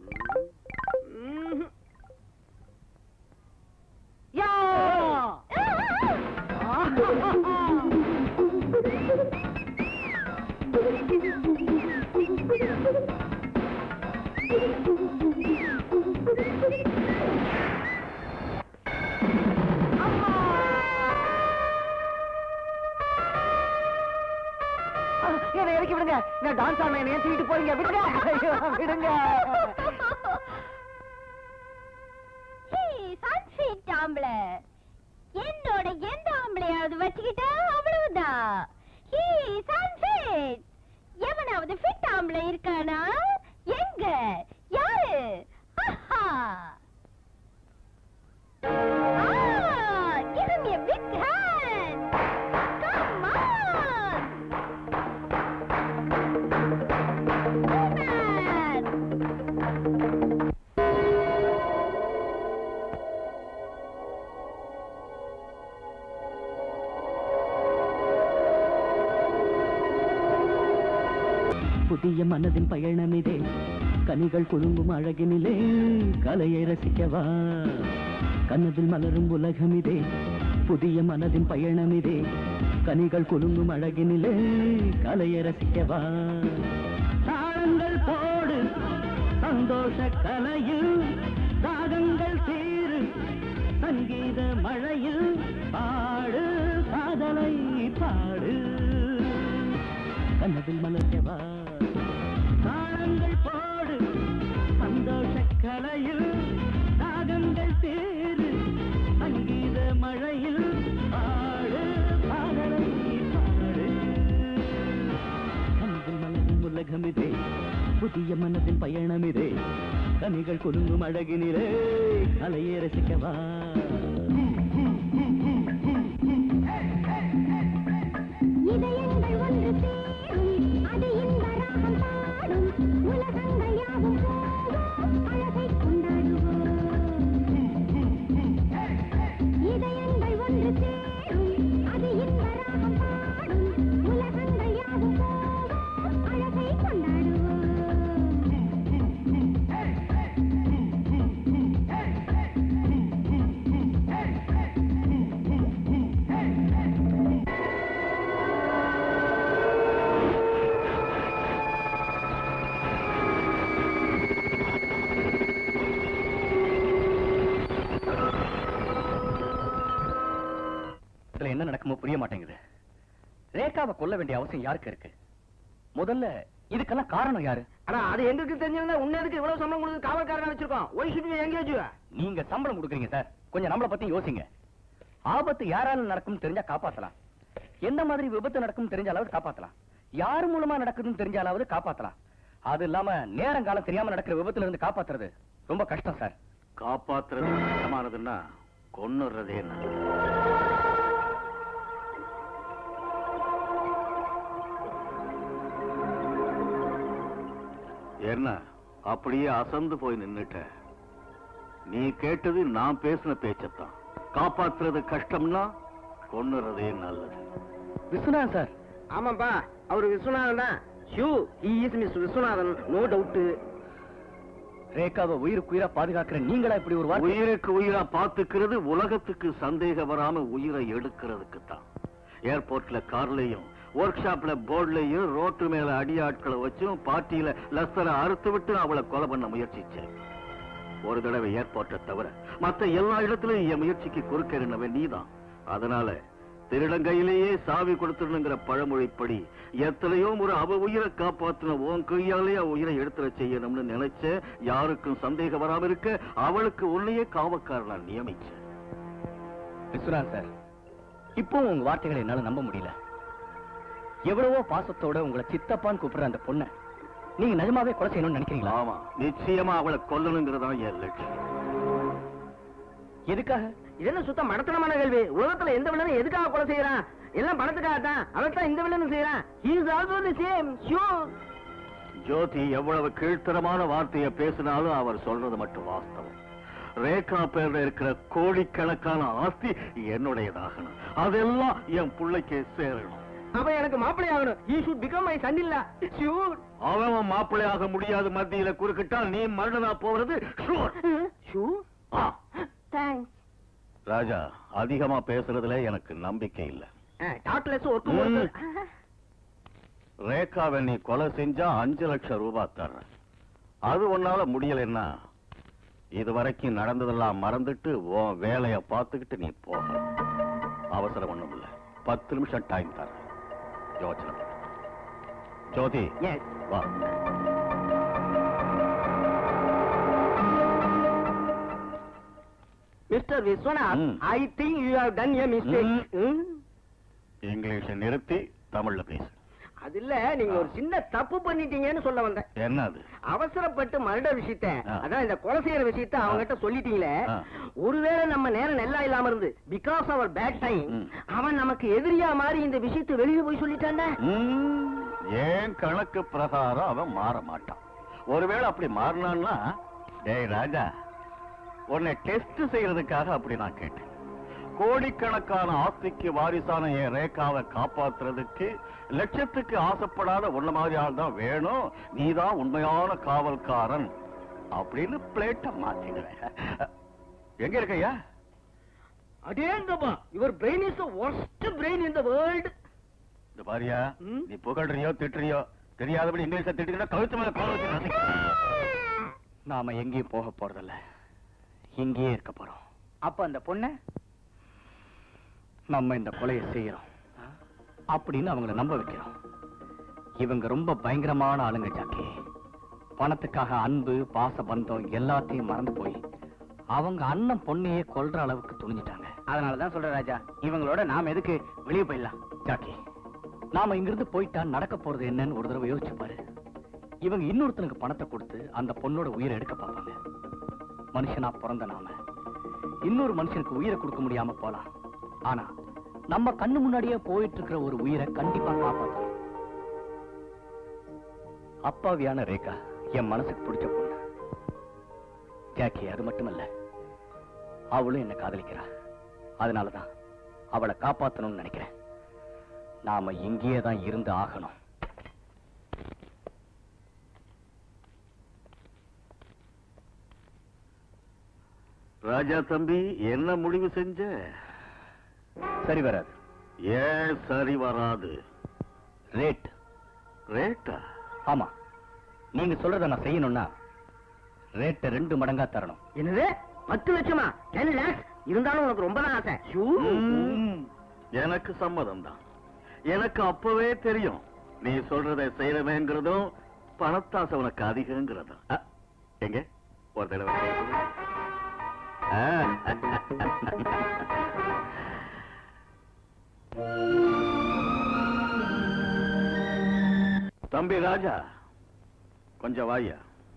யா என்ன இறக்கி விடுங்க நான் டான்ஸ் ஆடுறேன் என்ன ஏற்றிட்டு போறீங்க விடுங்க ஐயோ, விடுங்க சன்ஃபிட் ஆம்பளை என்னோட எந்த ஆம்பளையாவது வச்சுக்கிட்டா அவ்வளவுதான் ஹீ சன்ஃபிட் எவனாவது ஃபிட் ஆம்பளை இருக்கானா எங்க யாரு ஆஹா Ah, give him a big hand. Come on. Come on. புதிய மனதின் பயணமிதே கனிகள் குலுங்கும் அழகினிலே கலையை ரசிக்கவா கனவில் மலரும் உலகமிதே புதிய மனதின் பயணமிதே கனிகள் குலுங்கும் அழகினிலே கலையை ரசிக்கவா தாளங்கள் போடு சந்தோஷ கலையில் தாகங்கள் தீரு சங்கீத மழையில் பாடு காதலை பாடு கனவில் மலர்கவா தாளங்கள் போடு சந்தோஷ கலையில் ராகங்கள் தேரு சங்கீத மழையில் பாடு பாடலை பாடு கனவில் மலரும் உலகமிதே புதிய மனதின் பயணமிதே கனிகள் குலுங்கும் அழகினிலே கலையை ரசிக்கவா இதயங்கள் ஒன்று சேரும் அது இன்ப ராகம் பாடும் உலகங்கள் யாவும் போகும் அழகை கொண்டாடுவோம் இதயங்கள் ஒன்று சேரும் அது இன்ப ராகம் பாடும் உலகங்கள் யாவும் போகும் அழகை கொண்டாடுவோம் இதுல என்ன நடக்குமோ புரிய மாட்டேங்குது ரேகாவை கொல்ல வேண்டிய அவசியம் யாருக்கு இருக்கு முதல்ல இதுக்கெல்லாம் காரணம் யாரு ஆனா அது எங்களுக்கு தெரிஞ்சிருந்தா உன்னதுக்கு இவ்வளவு சம்பளம் கொடுத்து காவல்காரனா வச்சிருக்கோம் ஒய் சுட்டு எங்கேஜ் நீங்க சம்பளம் கொடுக்குறீங்க சார் கொஞ்சம் நம்மள பத்தி யோசிங்க ஆபத்து யாரால நடக்கும் தெரிஞ்சா காப்பாத்தலாம் எந்த மாதிரி விபத்து நடக்கும் தெரிஞ்சாலாவது காப்பாத்தலாம் யார் மூலமா நடக்குதுன்னு தெரிஞ்சாலாவது காப்பாத்தலாம் அது இல்லாம நேரம் காலம் தெரியாம நடக்கிற விபத்துல இருந்து காப்பாத்துறது ரொம்ப கஷ்டம் சார் காப்பாத்துறது கஷ்டமானதுன்னா கொன்னுறதே நல்லது என்ன அப்படியே அசந்து போய் நின்னுட்ட நீ கேட்டது நான் பேசின பேச்சத்தான் காப்பாத்துறது கஷ்டம்னா கொன்னுறதே நல்லது விஸ்வநாதன் சார் ஆமாப்பா அவர் விஸ்வநாதன் தான் sure he is miss Viswanathan no doubt ரேகாவை உயிருக்கு உயிரா பாதுகாக்கிற நீங்களா இப்படி ஒரு வார்த்தை உயிருக்கு உயிரா பாத்துக்கிறது உலகத்துக்கு சந்தேகம் வராம உயிரை எடுக்கிறதுக்கு தான் ஏர்போர்ட்ல கார்லயும் ஒர்க் ஷாப்ல போர்ட்லயும் ரோட்டு மேல அடியாட்களை வச்சும் பார்ட்டியில லஸ்தரை அறுத்து விட்டு அவளை கொலை பண்ண முயற்சிச்சேன் ஒரு தடவை ஏர்போர்ட்டை தவிர மத்த எல்லா இடத்துலயும் என் முயற்சிக்கு குறுக்க நின்னவன் நீதான் அதனால திருடங்கையிலேயே சாவி கொடுத்துடணுங்கிற பழமொழிப்படி எத்தனையோ ஒரு அவ உயிரை காப்பாத்தின உன் கையாலேயே அவ உயிரை எடுத்துட செய்யணும்னு நினைச்ச யாருக்கும் சந்தேகம் வராம இருக்க அவளுக்கு உன்னையே காவக்காரனா நியமிச்சேன் விஸ்வநாத் சார் இப்போ உங்க வார்த்தைகளை என்னால நம்ப முடியல எவ்வளவோ பாசத்தோட உங்களை சித்தப்பான்னு கூப்பிடுற அந்த பொண்ணை நீங்க நிஜமாவே கொலை செய்யணும்னு நினைக்கிறீங்களா ஆமா நிச்சயமா அவளை கொல்லணுங்கிறதான் என் லட்சியம் எதுக்காக இது என்ன சுத்த மடத்தனமான கேள்வி உலகத்துல எந்த வில்லனும் எதுக்காக கொலை செய்யறான் எல்லாம் பணத்துக்காக தான் அவன் தான் இந்த வில்லனும் செய்யறான் he is also the same sure Jyothi எவ்வளவு கீழ்த்தரமான வார்த்தையை பேசினாலும் அவர் சொல்றது மட்டும் வாஸ்தவம் ரேகா பேர்ல இருக்கிற கோடிக்கணக்கான ஆஸ்தி என்னுடையதாகணும் அதெல்லாம் என் பிள்ளைக்கு சேரணும் அவன் எனக்கு மாப்பிள்ளை ஆகணும் he should become my son இல்ல ஷூர் அவன் மாப்பிள்ளையாக முடியாத மத்தியில குறுக்கிட்டால் நீ மரணனா போறது sure. ஷூர் ஆ. தேங்க்ஸ் ராஜா அதிகமா பேசுறதுல எனக்கு நம்பிக்கை இல்ல டாக்லெஸ் ஒர்க் ம். ரேகாவை நீ கொலை செஞ்சா அஞ்சு லட்சம் ரூபாய் தர்றேன் அது உன்னால முடியலைன்னா இது வரைக்கும் நடந்ததெல்லாம் மறந்துட்டு உன் வேலைய பார்த்துக்கிட்டு நீ போக அவசரம் ஒண்ணும் இல்ல பத்து நிமிஷம் டைம் தரேன் யோசனை பண்ணு. ஜோதி எஸ் வா மிஸ்டர் விஸ்வநாத் ம். I think you have done a mistake இங்கிலீஷை நிறுத்தி தமிழ்ல பேசு அது இல்ல நீங்க ஒரு சின்ன தப்பு பண்ணிட்டீங்கன்னு சொல்ல வந்தேன் என்னது அவசரப்பட்டு மர்டர் விஷயத்த ஆ. அதான் இந்த கொலை செய்யற விஷயத்த அவங்ககிட்ட சொல்லிட்டீங்களே ஆ. ஒருவேளை நம்ம நேரம் நல்லா இல்லாம இருந்து பிகாஸ் அவர் பேட் டைம் ம். அவன் நமக்கு எதிரியா மாறி இந்த விஷயத்தை வெளியே போய் சொல்லிட்டான்டா ம், ஏன் கணக்கு பிரகாரம் அவன் மாற மாட்டான் ஒருவேளை அப்படி மாறினான்னா டேய் ராஜா உன்னை டெஸ்ட் செய்யறதுக்காக அப்படி நான் கேட்டேன் கோடிக்கணக்கான ஆஸ்திக்கு வாரிசான என் ரேகாவை காப்பாத்துறதுக்கு லட்சத்துக்கு ஆசைப்படாத உன்ன மாதிரி ஆள் தான் வேணும் நீதான் உண்மையான காவல்காரன் அப்படின்னு பிளேட்ட மாத்திடுவேன் எங்க இருக்கையா அடேங்கப்பா இவர் brain is the worst brain in the world இந்த பாரியா ம்? நீ புகழ்றியோ திட்டுறியோ தெரியாதபடி இங்கிலீஷ திட்டுறீங்கன்னா கழுத்து மேல கால வச்சு நசுக்கு. நாம எங்கேயும் போக போறதில்ல இங்கேயே இருக்க போறோம் அப்ப அந்த பொண்ணை நம்ம இந்த கொலையை செய்யறோம் அப்படின்னு அவங்கள நம்ப வைக்கிறோம் இவங்க ரொம்ப பயங்கரமான ஆளுங்க ஜாக்கி பணத்துக்காக அன்பு பாச பந்தம் எல்லாத்தையும் மறந்து போய் அவங்க அண்ணன் பொண்ணையே கொல்ற அளவுக்கு துணிஞ்சிட்டாங்க அதனாலதான் சொல்ற ராஜா இவங்களோட நாம எதுக்கு வெளியே போயிடலாம் ஜாக்கி நாம இங்கிருந்து போயிட்டா நடக்க போறது என்னன்னு ஒரு தடவை யோசிச்சு பாரு இவங்க இன்னொருத்தனுக்கு பணத்தை கொடுத்து அந்த பொண்ணோட உயிரை எடுக்க பார்ப்பாங்க மனுஷனா பிறந்த நாம இன்னொரு மனுஷனுக்கு உயிரை கொடுக்க முடியாம போலாம் ஆனா நம்ம கண்ணு முன்னாடியே போயிட்டு இருக்கிற ஒரு உயிரை கண்டிப்பா காப்பாத்தணும் அப்பாவியான ரேகா என் மனசுக்கு பிடிச்ச பொண்ணு ஜாக்கி அது மட்டுமல்ல அவளும் என்ன காதலிக்கிறா அதனாலதான் அவளை காப்பாத்தணும்னு நினைக்கிறேன் நாம இங்கேயே தான் இருந்து ஆகணும் ராஜா தம்பி என்ன முடிவு செஞ்ச சரி வராது ஏன் சரி வராது ரேட் ரேட்டா ஆமா நீங்க சொல்றத நான் செய்யணும்னா ரேட்டை ரெண்டு மடங்கா தரணும் என்னது பத்து லட்சமா டென் லேக்ஸ் இருந்தாலும் உனக்கு ரொம்ப தான் ஆசை ம், எனக்கு சம்மதம் தான் எனக்கு அப்பவே தெரியும் நீ சொல்றதை செய்யறவேங்கிறதும் பணத்தாசை உனக்கு அதிகங்கிறதும் அ, எங்க ஒரு தடவை கை கொடு. ஆ. தம்பி ராஜா கொஞ்சம் வாயா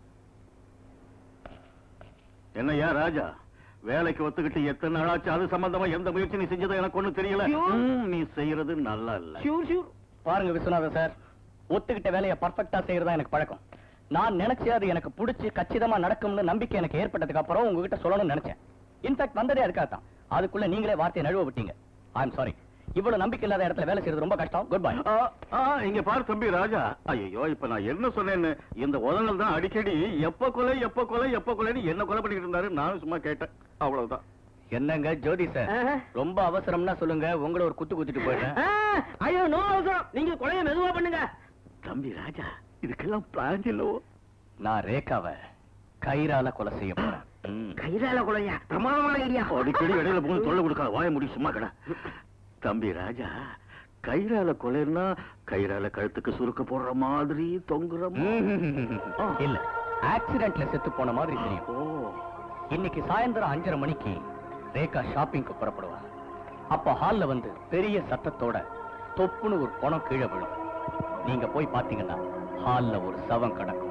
என்னய்யா ராஜா வேலைக்கு ஒத்துக்கிட்டு எத்தனை நாளாச்சு அது சம்பந்தமா எந்த முயற்சி நீ செஞ்சதோ எனக்கு ஒண்ணும் தெரியல ம், நீ செய்யறது நல்லா இல்ல ஷூர் ஷூர் பாருங்க விஸ்வநாதன் சார் ஒத்துக்கிட்ட வேலையை பர்ஃபெக்டா செய்யறதா எனக்கு பழக்கம் நான் நினைச்சு அது எனக்கு பிடிச்சி கச்சிதமா நடக்கும்னு நம்பிக்கை எனக்கு ஏற்பட்டதுக்கு அப்புறம் உங்ககிட்ட சொல்லணும்னு நினைச்சேன் இன்ஃபேக்ட் வந்ததே அதுக்காக தான் அதுக்குள்ள நீங்களே வார்த்தையை நழுவ விட்டீங்க ஐ எம் சாரி இவ்வளவு நம்பிக்கை இல்லாத இடத்துல வேலை செய்யறது ரொம்ப கஷ்டம் குட் பை ஆ, ஆ, இங்க பாரு தம்பி ராஜா ஐயோ இப்ப நான் என்ன சொன்னேன்னு இந்த உதனல் தான் அடிக்கடி எப்ப கொலை எப்ப கொலை எப்ப கொலைன்னு என்ன கொலை பண்ணிட்டு இருந்தாரு நானும் சும்மா கேட்டேன் அவ்வளவுதான் என்னங்க ஜோதி சார் ரொம்ப அவசரம்னா சொல்லுங்க உங்களை ஒரு குத்து குத்திட்டு போயிடுறேன் ஐயோ நோ அவசரம் நீங்க கொலைய மெதுவா பண்ணுங்க தம்பி ராஜா இதுக்கெல்லாம் பிளான் இல்லவோ நான் ரேகாவை கயிறால கொலை செய்ய போறேன் ம். கைதால கொலையா பிரமாதமான ஐடியா அடிக்கடி இடையில போய் தொல்லை கொடுக்காத வாய முடி சும்மா கடை தம்பி ராஜா கயிறால கொலைன்னா கயிறால கழுத்துக்கு சுருக்க போடுற மாதிரி தொங்குற மா- இல்ல ஆக்சிடென்ட்ல செத்து போன மாதிரி தெரியும் ஓ இன்னைக்கு சாயந்தரம் அஞ்சரை மணிக்கு ரேகா ஷாப்பிங்க்கு புறப்படுவா அப்ப ஹால்ல வந்து பெரிய சத்தத்தோட தொப்புன்னு ஒரு பணம் கீழே விழும் நீங்க போய் பாத்தீங்கன்னா ஹால்ல ஒரு சவம் கிடக்கும்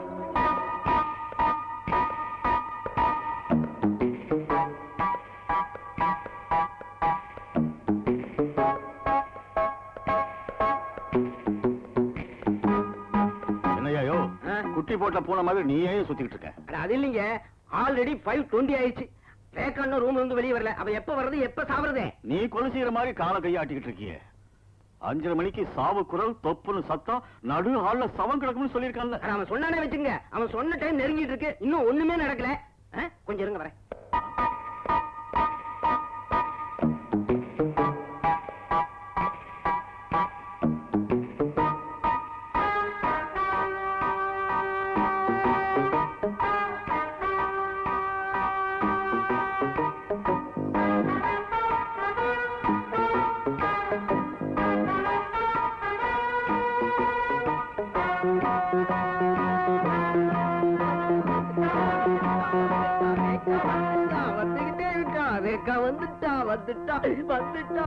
என்னையாயோ ஆ? குட்டி போட்ட பூனை மாதிரி நீயே சுத்திக்கிட்டு இருக்க அட, அது இல்லைங்க ஆல்ரெடி ஃபைவ் டுவெண்ட்டி ஆயிடுச்சு ரேக்கா ரூம்ல இருந்து வெளியே வரல அவ எப்ப வர்றது எப்ப சாப்பிடுறது நீ கொலை செய்யற மாதிரி கால கையாட்டிக்கிட்டு இருக்கியே அஞ்சரை மணிக்கு சாவு குரல் தொப்புன்னு சத்தம் நடு ஹால்ல சவம் கிடக்கும்னு சொல்லியிருக்கான்ல அட, அவன் சொன்னானே வச்சுங்க அவன் சொன்ன டைம் நெருங்கிட்டு இருக்கு இன்னும் ஒண்ணுமே நடக்கல ஆ, கொஞ்சம் இருங்க வரேன் வந்துகிட்டே இருக்கா ரேக்கா வந்துட்டா வந்துட்டா வந்துட்டா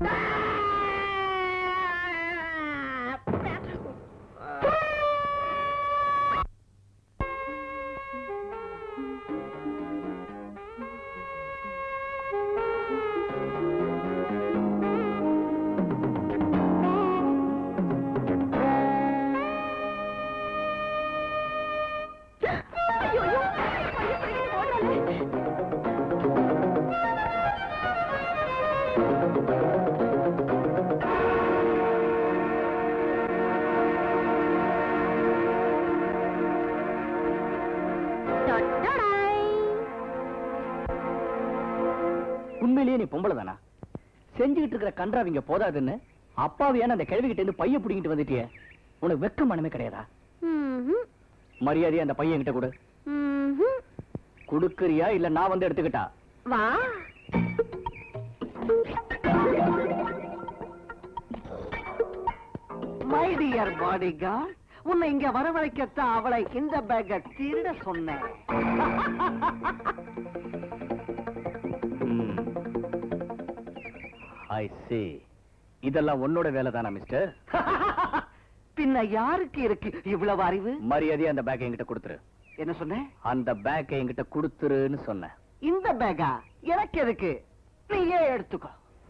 உண்மையிலேயே நீ பொம்பளை தானா செஞ்சுக்கிட்டு இருக்கிற கன்றாவிங்க போதாதுன்னு அப்பாவியான அந்த கிழவிகிட்ட இருந்து பைய பிடிங்கிட்டு வந்துட்டியே உனக்கு வெக்க மனமே கிடையாதா ம்ஹும். மரியாதையா அந்த பையன் கிட்ட கொடு ம்ஹும். குடுக்கறியா இல்ல நான் வந்து எடுத்துக்கிட்டா வா மை டியர் பாடி கார்டு உன்னை இங்க வரவழைக்கத்தான் அவளை இந்த பேக்க திருட சொன்னேன் ஐ சே இதெல்லாம் உன்னோட வேலை தானா மிஸ்டர் பின்ன யாருக்கு இருக்கு இவ்வளவு அறிவு மரியாதையா அந்த பேக்கை என்கிட்ட கொடுத்துரு என்ன சொன்னேன் அந்த பேக்கை என்கிட்ட கொடுத்துருன்னு சொன்னேன் இந்த பேக்கா எனக்கு எதுக்கு நீயே எடுத்துக்கோ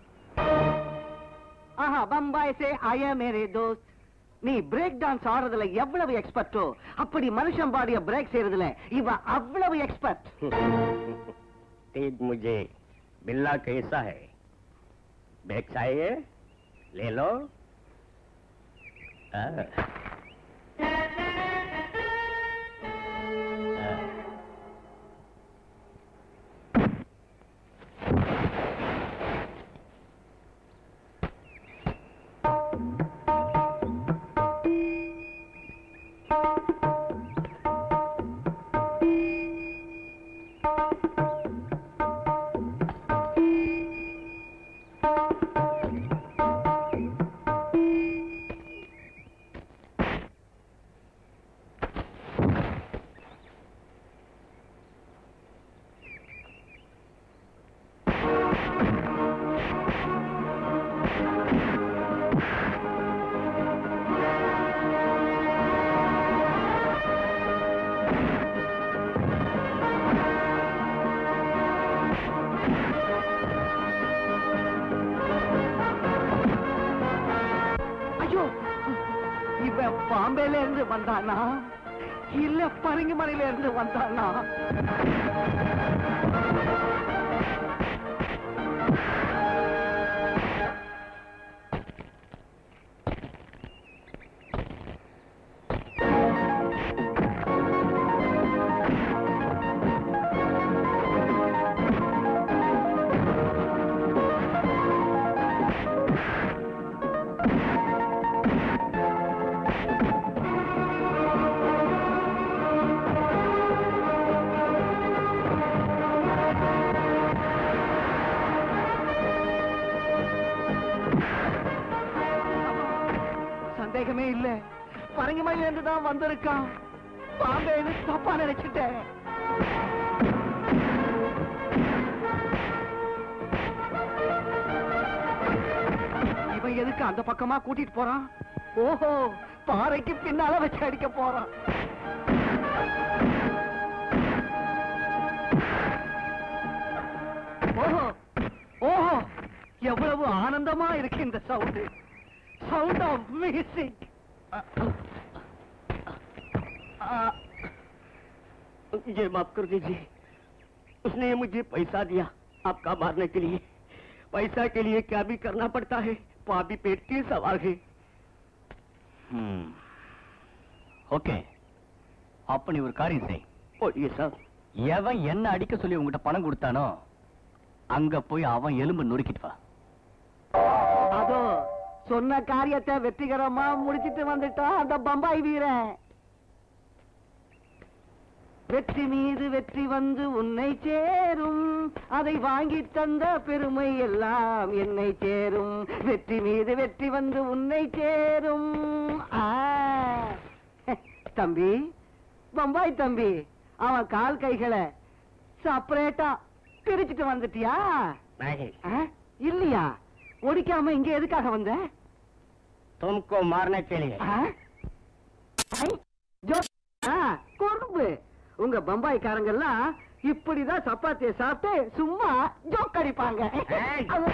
ஆஹா பம்பாய் சே ஆயா மேரே தோஸ்த் நீ பிரேக் டான்ஸ் ஆடுறதுல எவ்வளவு எக்ஸ்பர்ட்டோ அப்படி மனுஷன் பாடிய பிரேக் செய்யறதுல இவ அவ்வளவு எக்ஸ்பர்ட் तेज मुझे बिल्ला कैसा है बैग चाहिए ले लो ஆ. ஆ. ஐயோ இவன் பாம்பேல இருந்து வந்தானா இல்ல பரங்கிமலையில இருந்து வந்தானா சந்தேகமே இல்ல பரங்கிமலையில இருந்து தான் வந்திருக்கான் பாம்பேன்னு தப்பா நினைச்சிட்டேன் இவன் எதுக்கு அந்த பக்கமா கூட்டிட்டு போறான் ஓஹோ பாறைக்கு பின்னால வச்சு அடிக்க போறான் ஓஹோ ஓஹோ எவ்வளவு ஆனந்தமா இருக்கு இந்த சவுண்ட் சவுண்ட் ஆஃப் மியூசிக் मुझे माफ कर दीजिए उसने मुझे पैसा दिया आपका मारने के लिए पैसा के लिए क्या भी करना पड़ता है पापी पेट के सवाल है ம். ஓகே அப்ப நீ ஒரு காரியம் செய் बोलिए साहब எவன் என்ன அடிக்க சொல்லி உங்ககிட்ட பணம் கொடுத்தானோ அங்க போய் அவன் எலும்பு நொறுக்கிட்டு வா அதோ சொன்ன காரியத்தை வெற்றிகரமா முடிச்சிட்டு வந்துட்டான் அந்த பம்பாய் வீரன் வெற்றி மீது வெற்றி வந்து உன்னை சேரும் அதை வாங்கி தந்த பெருமை எல்லாம் என்னை சேரும் வெற்றி மீது வெற்றி வந்து உன்னை சேரும் ஆ. தம்பி பம்பாய் தம்பி அவன் கால் கைகளை செப்பரேட்டா பிரிச்சுட்டு வந்துட்டியா नहीं ஆ? இல்லையா ஒடிக்காம இங்க எதுக்காக வந்த तुमको मारने के लिए ஆ? ஐ, ஜோ- ஆ, குறும்பு உங்க பம்பாய்க்காரங்கெல்லாம் இப்படிதான் சப்பாத்திய சாப்பிட்டு சும்மா ஜோக் அடிப்பாங்க ஏய். அது-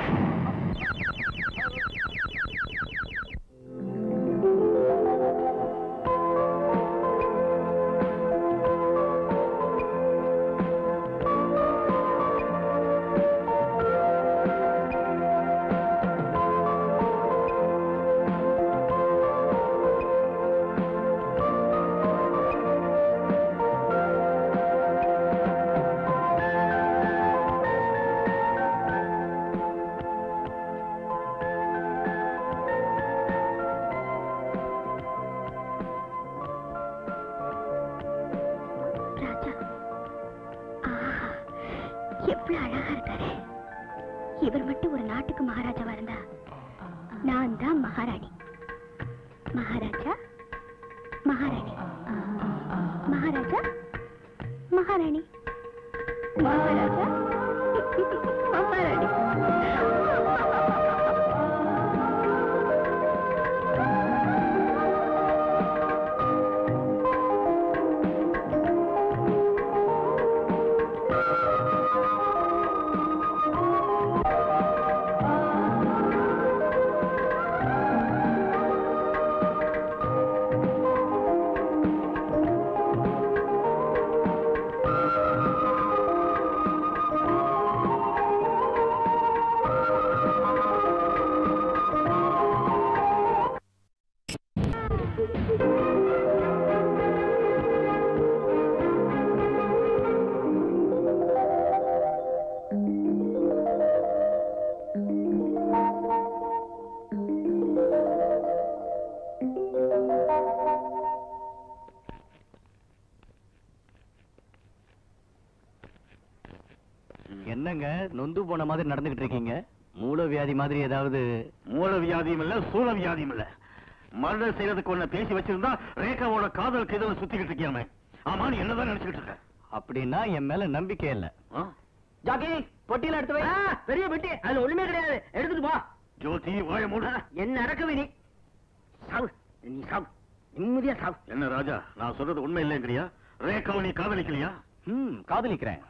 ராஜா ஆஹா எவ்வளவு அழகா இருக்காரு இவர் மட்டும் ஒரு நாட்டுக்கு மகாராஜாவா இருந்தா நான் தான் மகாராணி மகாராஜா மகாராணி மகாராஜா மகாராணி மகாராஜா மகாராணி என்னங்க நொந்து போன மாதிரி நடந்துகிட்டு இருக்கீங்க மூல வியாதி மாதிரி ஏதாவது மூல வியாதியும் இல்ல சூழ வியாதியும் இல்ல மர்டர் செய்யறதுக்கு ஒண்ணு பேசி வச்சிருந்தா ரேகாவோட காதல் கைதல சுத்திக்கிட்டு இருக்கியாமே ஆமா நீ என்னதான் நினைச்சுக்கிட்டு இருக்க அப்படின்னா என் மேல நம்பிக்கை இல்ல ஆ? ஜாக்கி பொட்டியில எடுத்து வை பெரிய பெட்டி அதுல ஒண்ணுமே கிடையாது எடுத்துட்டு போ ஜோதி வாய மூடு என்ன அடக்கவே நீ சாவு நீ சாவு நிம்மதியா சாவு என்ன ராஜா நான் சொல்றது உண்மை இல்லைங்கிறியா ரேகாவை நீ காதலிக்கலையா ம் காதலிக்கிறேன்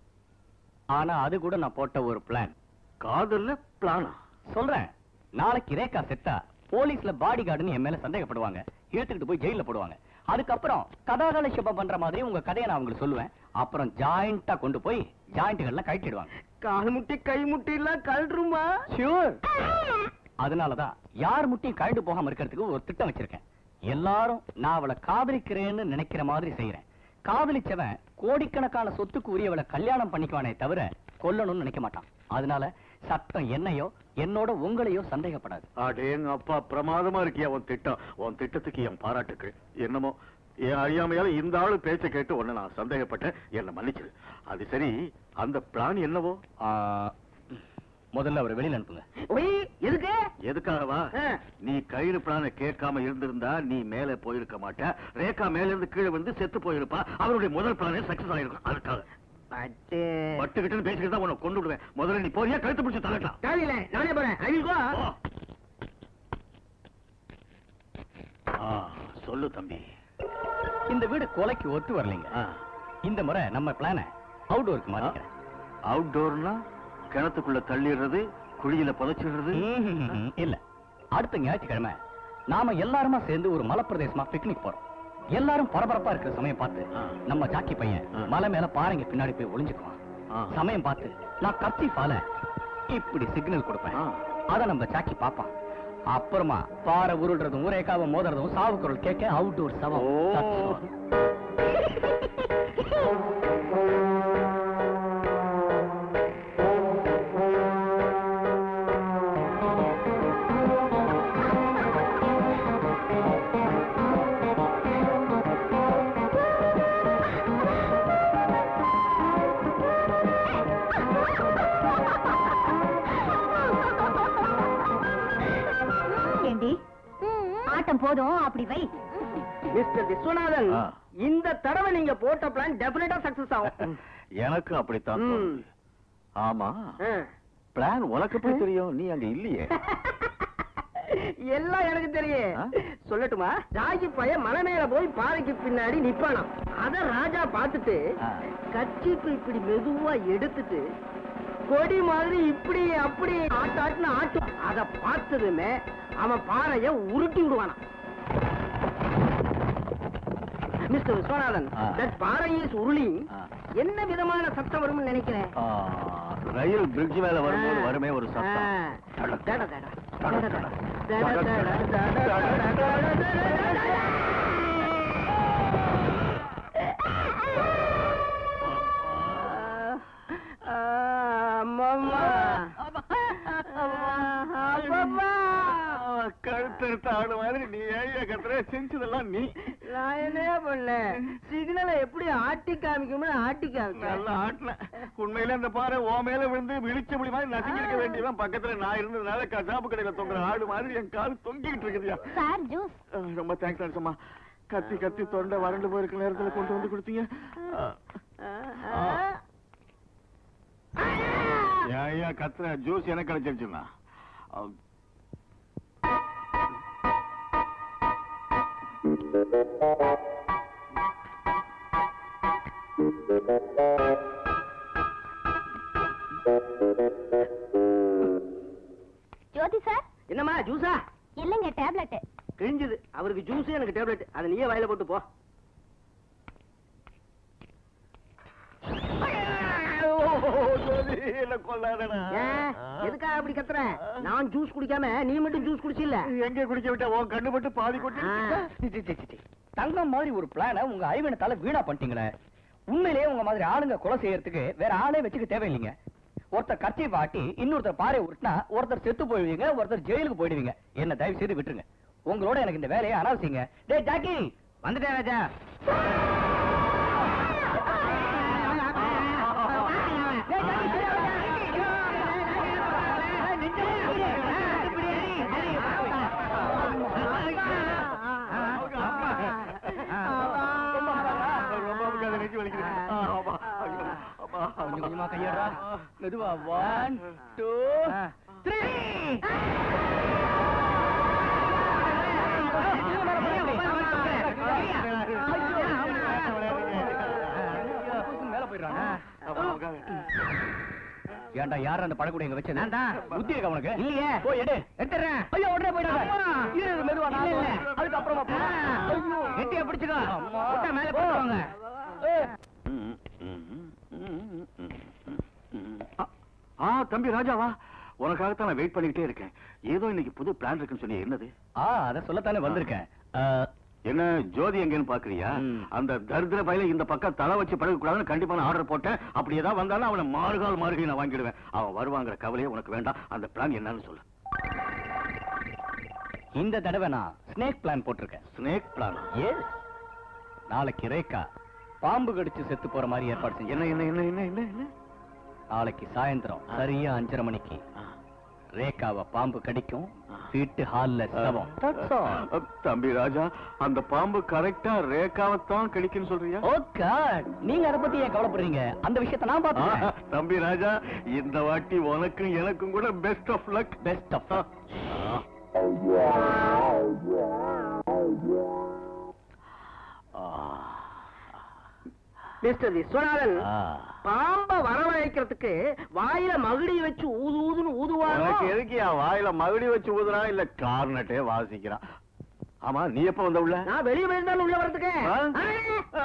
ஆனா அது கூட நான் போட்ட ஒரு பிளான் காதல்ல பிளானா சொல்றேன் நாளைக்கு ரேகா செத்தா போலீஸ்ல பாடி கார்டுன்னு என் மேல சந்தேகப்படுவாங்க இழுத்துக்கிட்டு போய் ஜெயில போடுவாங்க அதுக்கப்புறம் கதாகலட்சேபம் பண்ற மாதிரி உங்க கதையை நான் உங்களுக்கு சொல்லுவேன் அப்புறம் ஜாயிண்டா கொண்டு போய் ஜாயிண்ட்டுகள்லாம் கழட்டிடுவாங்க கால் முட்டி கை முட்டி எல்லாம் கழட்டுருமா ஷூர் அதனாலதான் யார் முட்டியும் கழண்டு போகாம இருக்கிறதுக்கு ஒரு திட்டம் வச்சிருக்கேன் எல்லாரும் நான் அவளை காதலிக்கிறேன்னு நினைக்கிற மாதிரி செய்யறேன் காதலிச்சவன் கோடிக்கணக்கான சொத்துக்கு உரியவளை கல்யாணம் பண்ணிக்குவானே தவிர கொல்லணும்னு நினைக்க மாட்டான் அதனால சட்டம் என்னையோ என்னோட உங்களையோ சந்தேகப்படாது அடேங்க அப்பா பிரமாதமா இருக்கியா உன் திட்டம் உன் திட்டத்துக்கு என் பாராட்டுக்கள் என்னமோ என் அறியாமையால இந்த ஆளு பேச்ச கேட்டு உன்னை நான் சந்தேகப்பட்டேன் என்ன மன்னிச்சிரு அது சரி அந்த பிளான் என்னவோ ஆ, முதல்ல அவரை வெளியில அனுப்புங்க ஒய் எதுக்கு எதுக்காகவா ஆ. நீ கயிறு பிளான கேட்காம இருந்திருந்தா நீ மேல போயிருக்க மாட்ட ரேகா மேல இருந்து கீழே வந்து செத்து போயிருப்பா அவருடைய முதல் பிளானே சக்சஸ் ஆயிருக்கும் அதுக்காக பட்டு பட்டுக்கிட்டு பேசிக்கிட்டு தான் உன்னை கொண்டு விடுவேன் முதல்ல நீ போறியா கழுத்து பிடிச்சு தள்ளலாம் தேவையில்லை நானே போறேன் ஐ வில் கோ போ. ஆ, சொல்லு தம்பி இந்த வீடு கொலைக்கு ஒத்து வரலைங்க ஆ. இந்த முறை நம்ம பிளான அவுட்டோருக்கு மாத்திக்கிறேன் அவுட்டோர்னா கிணத்துக்குள்ள தள்ளிடுறது குழியில புதைச்சிடுறது ம்ஹும். இல்ல அடுத்த ஞாயிற்றுக்கிழமை நாம எல்லாருமா சேர்ந்து ஒரு மலைப்பிரதேசமா பிக்னிக் போறோம் எல்லாரும் பரபரப்பா இருக்கிற சமயம் பார்த்து ஆ. நம்ம ஜாக்கி பையன் ஆ. மலை மேல பாறைங்க பின்னாடி போய் ஒளிஞ்சுக்குவான் ஆ. சமயம் பார்த்து நான் கத்தி பால இப்படி சிக்னல் கொடுப்பேன் ஆ. அத நம்ம ஜாக்கி பாப்பான் அப்புறமா பாறை உருள்றதும் ஊரேக்காவ மோதுறதும் சாவு குரல் கேட்க அவுட்டோர் சவம் ஓ. That's all. ஏண்டி ஆட்டம் போதும் அப்படி வை மிஸ்டர் விஸ்வநாதன் ஆ. இந்த தடவை நீங்க போட்ட பிளான் டெபினட்டா சக்சஸ் ஆகும் எனக்கு அப்படித்தான் ம். தோணுது. ஆமா ஆ. பிளான் உனக்கு எப்படி தெரியும் நீ அங்க இல்லையே எல்லாம் எனக்கு தெரியும் ஆ? சொல்லட்டுமா ராஜி பையன் மலை மேல போய் பாறைக்கு பின்னாடி நிப்பானாம் அத ராஜா பார்த்துட்டு ஆ. கச்சிப்பு இப்படி மெதுவா எடுத்துட்டு கொடி மாதிரி இப்படி அப்படி ஆட்டு ஆட்டுன்னு ஆட்டும் அத பார்த்ததுமே அவன் பாறைய உருட்டி விடுவானாம் மிஸ்டர் விஸ்வநாதன் ஆ. தட் பாறை இஸ் உருளி ஆ. என்ன விதமான சத்தம் வரும்னு நினைக்கிறேன் ஆ, ரயில் பிரிட்ஜ் மேல வரும்போது வருமே ஒரு ஆ. சத்தம் தட, தட, தட. தட, தட, தட. தட, தட, தட, தட, தட, தட, தட. ஆ, அம்மம்மா. அப்பப்பா. கழுத்தெடுத்த ஆளு மாதிரி நீ ஏழிய கத்துற செஞ்சதெல்லாம் நீ நான் என்னையா பண்ணேன் சிக்னலை எப்படி ஆட்டி காமிக்கும்னு ஆட்டி நல்லா காமிச்சேன் ஆட்டின உண்மையில அந்த பாறை ஓ மேல விழுந்து விழிச்ச முடி மாதிரி நசுங்கிருக்க வேண்டியதான் பக்கத்துல நான் இருந்ததுனால கசாப்பு கடையில தொங்குற ஆடு மாதிரி என் கால் தொங்கிட்டு இருக்குதுயா சார் ஜூஸ் அஹ், ரொம்ப தேங்க்ஸ் நரசம்மா கத்தி கத்தி தொண்டை வறண்டு போயிருக்க நேரத்துல கொண்டு வந்து கொடுத்தீங்க ஐயா கத்துற ஜூஸ் எனக்கு கிடைச்சிருச்சுண்ணா ஜோதி சார் என்னம்மா ஜூஸா இல்லைங்க டேப்லெட் கிழிஞ்சது அவருக்கு ஜூஸ் எனக்கு டேப்லெட் அதை நீயே வாயில போட்டு போ ஏன் எதுக்காக அப்படி கத்துற நான் ஜூஸ் குடிக்காம நீ மட்டும் ஜூஸ் குடிச்சில்ல எங்க குடிக்க விட்ட உன் கண்ணு பட்டு பாதி கொட்டி தங்கம் மாதிரி ஒரு பிளான உங்க அறிவினத்தால வீணா பண்ணிட்டீங்களே உண்மையிலேயே உங்க மாதிரி ஆளுங்க கொலை செய்யறதுக்கு வேற ஆளே வச்சுக்க தேவையில்லைங்க ஒருத்தர் கட்சி பாட்டி இன்னொருத்தர் பாறை உருட்டினா ஒருத்தர் செத்து போயிடுவீங்க ஒருத்தர் ஜெயிலுக்கு போயிடுவீங்க என்ன தயவு செய்து விட்டுருங்க உங்களோட எனக்கு இந்த வேலையை அனாவசியங்க டேய் ஜாக்கி வந்துட்டேன் ராஜா கொஞ்சம் கொஞ்சமா கையடா மெதுவா ஒன் டூ த்ரீ மேல போயிடுறாங்க ஏன்டா யார் அந்த பழக்கூட எங்க வச்சது புத்தி இருக்கா உனக்கு இல்லையே போய் எடு எடுத்துறேன் ஐயோ உடனே போயிடாத இரு இரு, மெதுவா நான் இல்ல அதுக்கு அப்புறமா போ ஐயோ கெட்டியா பிடிச்சுக்கோ முட்டை மேல போடுவாங்க ஆ தம்பி ராஜாவா உனக்காகத்தான் நான் வெயிட் பண்ணிக்கிட்டே இருக்கேன் ஏதோ இன்னைக்கு புது பிளான் இருக்குன்னு சொன்னி என்னது ஆ அத சொல்லத்தானே வந்திருக்கேன் ஆ, என்ன ஜோதி எங்கன்னு பாக்குறியா ம். அந்த தரித்திர பையில இந்த பக்கம் தலை வச்சு பழக கூடாதுன்னு கண்டிப்பா நான் ஆர்டர் போட்டேன் அப்படி ஏதாவது வந்தாலும் அவனை மாறுகால் மாறுகை நான் வாங்கிடுவேன் அவன் வருவாங்கிற கவலையே உனக்கு வேண்டாம் அந்த பிளான் என்னன்னு சொல்லு இந்த தடவை நான் ஸ்னேக் பிளான் போட்டிருக்கேன் ஸ்னேக் பிளான் எஸ் நாளைக்கு ரேகா பாம்பு கடிச்சு செத்து போற மாதிரி ஏற்பாடு செஞ்சு என்ன என்ன என்ன என்ன என்ன என்ன நாளைக்கு சாயந்தரம் சரியா அஞ்சரை மணிக்கு ரேகாவை பாம்பு கடிக்கும் வீட்டு ஹால்ல சவம் That's all. அ, தம்பி ராஜா அந்த பாம்பு கரெக்டா ரேகாவைத்தான் கிடைக்குன்னு சொல்றியா Oh God, நீங்க அத பத்தி ஏன் கவலைப்படுறீங்க அந்த விஷயத்தை நான் ஆ, பாத்துக்கிறேன் தம்பி ராஜா இந்த வாட்டி உனக்கும் எனக்கும் கூட best of luck best of mister Viswanathan பாம்ப வரவழைக்கிறதுக்கு வாயில மகுடி வச்சு ஊது ஊதுன்னு ஊதுவாங்க உனக்கு எதுக்கியா வாயில மகுடி வச்சு ஊதுறான் இல்ல கார்னட்டே வாசிக்கிறான் ஆமா நீ எப்ப வந்த உள்ள நான் வெளியே போயிருந்தாலும் உள்ள வரதுக்கு ஆ?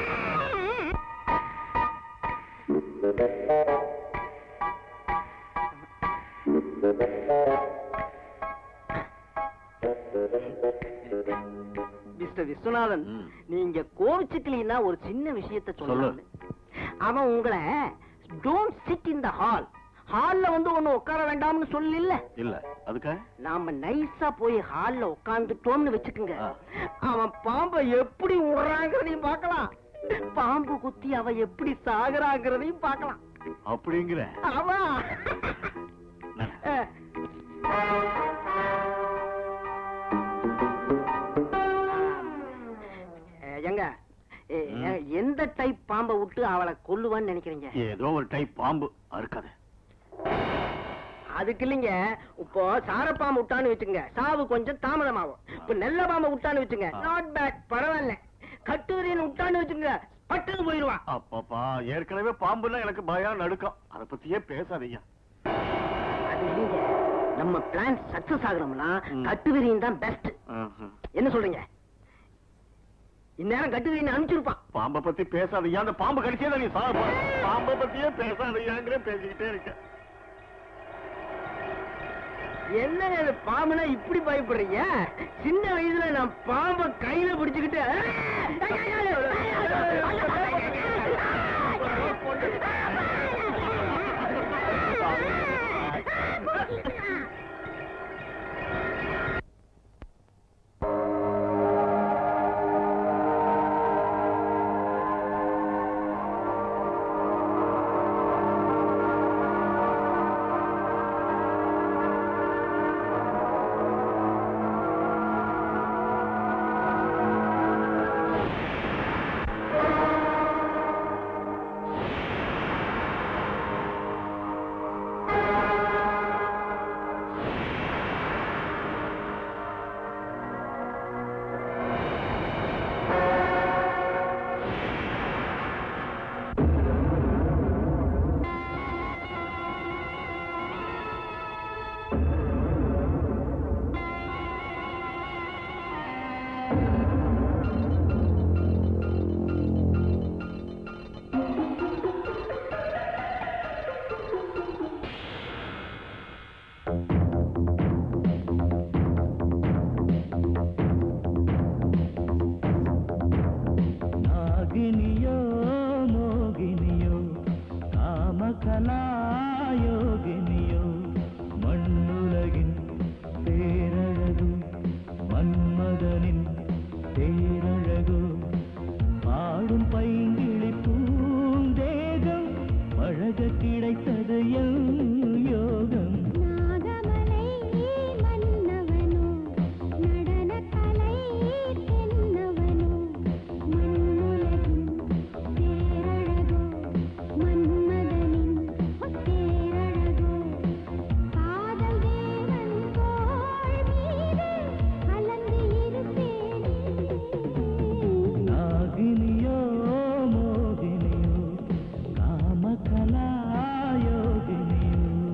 மிஸ்டர் விஸ்வநாதன் ம். நீங்க கோவிச்சுக்கலீங்கன்னா ஒரு சின்ன விஷயத்த சொல்லு. சொல்லு அவன் உங்களை don't sit in the hall ஹால்ல வந்து ஒண்ணு உட்கார வேண்டாம்னு சொல்லல இல்ல அதுக்கா நாம நைஸா போய் ஹால்ல உட்கார்ந்துட்டோம்னு வச்சுக்குங்க ஆ. அவன் பாம்பை எப்படி விடுறாங்கிறதையும் பார்க்கலாம் பாம்பு குத்தி அவன் எப்படி சாகுறாங்கிறதையும் பார்க்கலாம் அப்படிங்கிற அவன் எங்க எ- எ- எந்த டைப் பாம்பை விட்டு அவளை கொல்லுவான்னு நினைக்கிறீங்க ஏதோ ஒரு டைப் பாம்பு அறுக்காது அதுக்கு இல்லைங்க இப்போ சாரப்பாம்பு விட்டான்னு வச்சுங்க சாவு கொஞ்சம் தாமதமாகும் இப்ப நெல்ல பாம்பை விட்டான்னு வச்சுங்க நாட் பேட் பரவாயில்ல கட்டுவரியன் விட்டான்னு வச்சுங்க பட்டுன்னு போயிடுவான் அப்பப்பா ஏற்கனவே பாம்புன்னா எனக்கு பயம் நடுக்கம் அத பத்தியே பேசாதீங்க அது இல்லைங்க நம்ம பிளான் சக்சஸ் ஆகணும்னா ம். கட்டுவரியன் தான் பெஸ்ட் ம்ஹும். என்ன சொல்றீங்க இந்நேரம் கட்டுவரியன் அனுப்பிச்சிருப்பான் பாம்பை பத்தி பேசாதீங்க அந்த பாம்பு கடிச்சே நீ சாக போற பாம்பை பத்தியே பேசாதீங்கிற பேசிக்கிட்டே இருக்க என்னங்க இது பாம்புனா இப்படி பயப்படுறீங்க சின்ன வயசுல நான் பாம்பை கையில பிடிச்சுக்கிட்டு காமகலாயோகினியோ மண்ணுலகின் பேரழகு மன்மதனின் பேரழகு பாடும் பைங்கிளி பூந்தேகம் பழக கிடைத்தது என் யோகம் நாகமலை மன்னவனோ நடனக்கலை தென்னவனோ மண்ணுலகின் பேரழகோ மன்மதனின் பேரழகோ காதல் தேவன் தோள் மீது கலந்து இருப்பேனே நாகினியோ மோகினியோ காமகலாயோகினியோ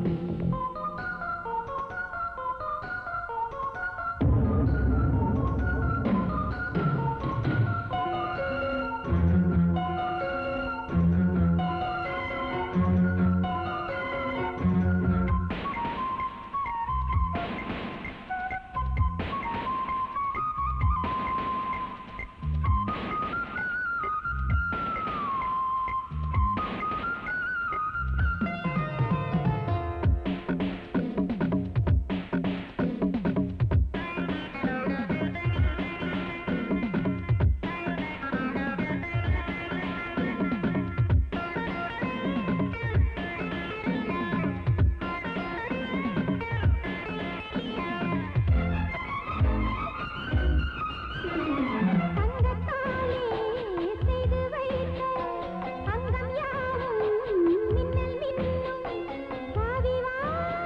தங்கத்தாலே செய்து வைத்த அங்கம் யாவும் மின்னல் மின்னும் பாவிவா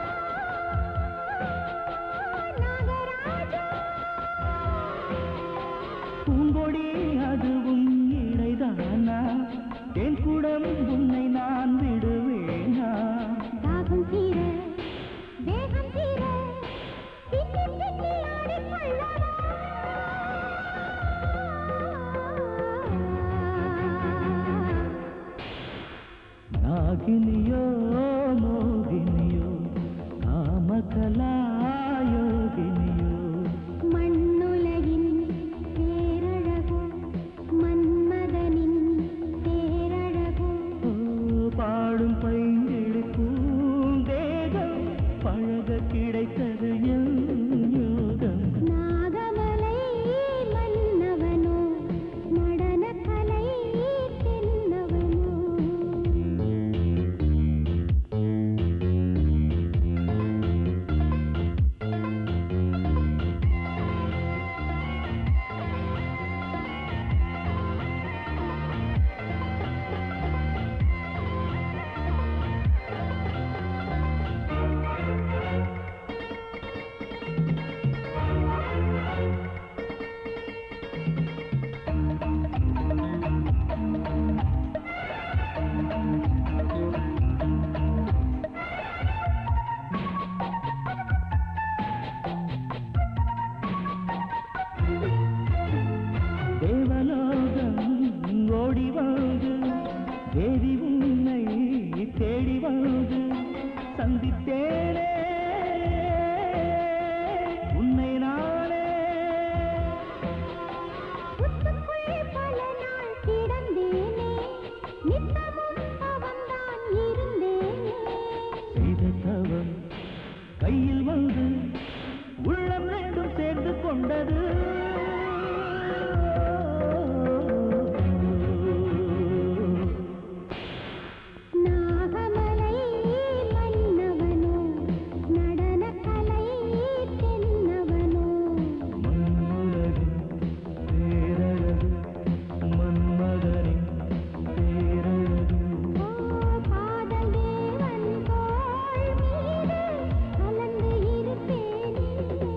நாகராஜா பூங்கொடி அதுவும் இடைதானா என் குடம் உன்னை நான் விடுவேனா தாகம் தீர தேகம் தீர திட்டி திட்டி ஆடிக்கொள்ளவா நாகினியோ மோகினியோ காமகலாயோகினியோ மண்ணுலகின் பேரழகோ மன்மதனின் பேரழகோ ஓ, பாடும் பைங்கிழி பூந்தேகம் பழக கிடைத்தது என் யோகம் நாகமலை மன்னவனோ நடனக்கலை தென்னவனோ தேவலோகம் ஓடி வந்து தேவி உன்னை தேடி வந்து சந்தித்தேனே உன்னை நானே புத்துக்குள் பல நாள் கிடந்தேனே நித்தமும் அவன்தான் இருந்தேனே செய்த தவம் கையில் வந்து உள்ளம் ரெண்டும் சேர்ந்து கொண்டது நாகமலை மன்னவனோ நடனக்கலை தென்னவனோ மண்ணுலகின் பேரழகு மன்மதனின் பேரழகு ஓ காதல் தேவன் தோள் மீது கலந்து இருப்பேனே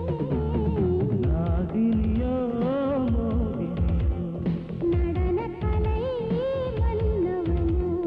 நாகினியோ மோகினியோ நடனக்கலை மன்னவனோ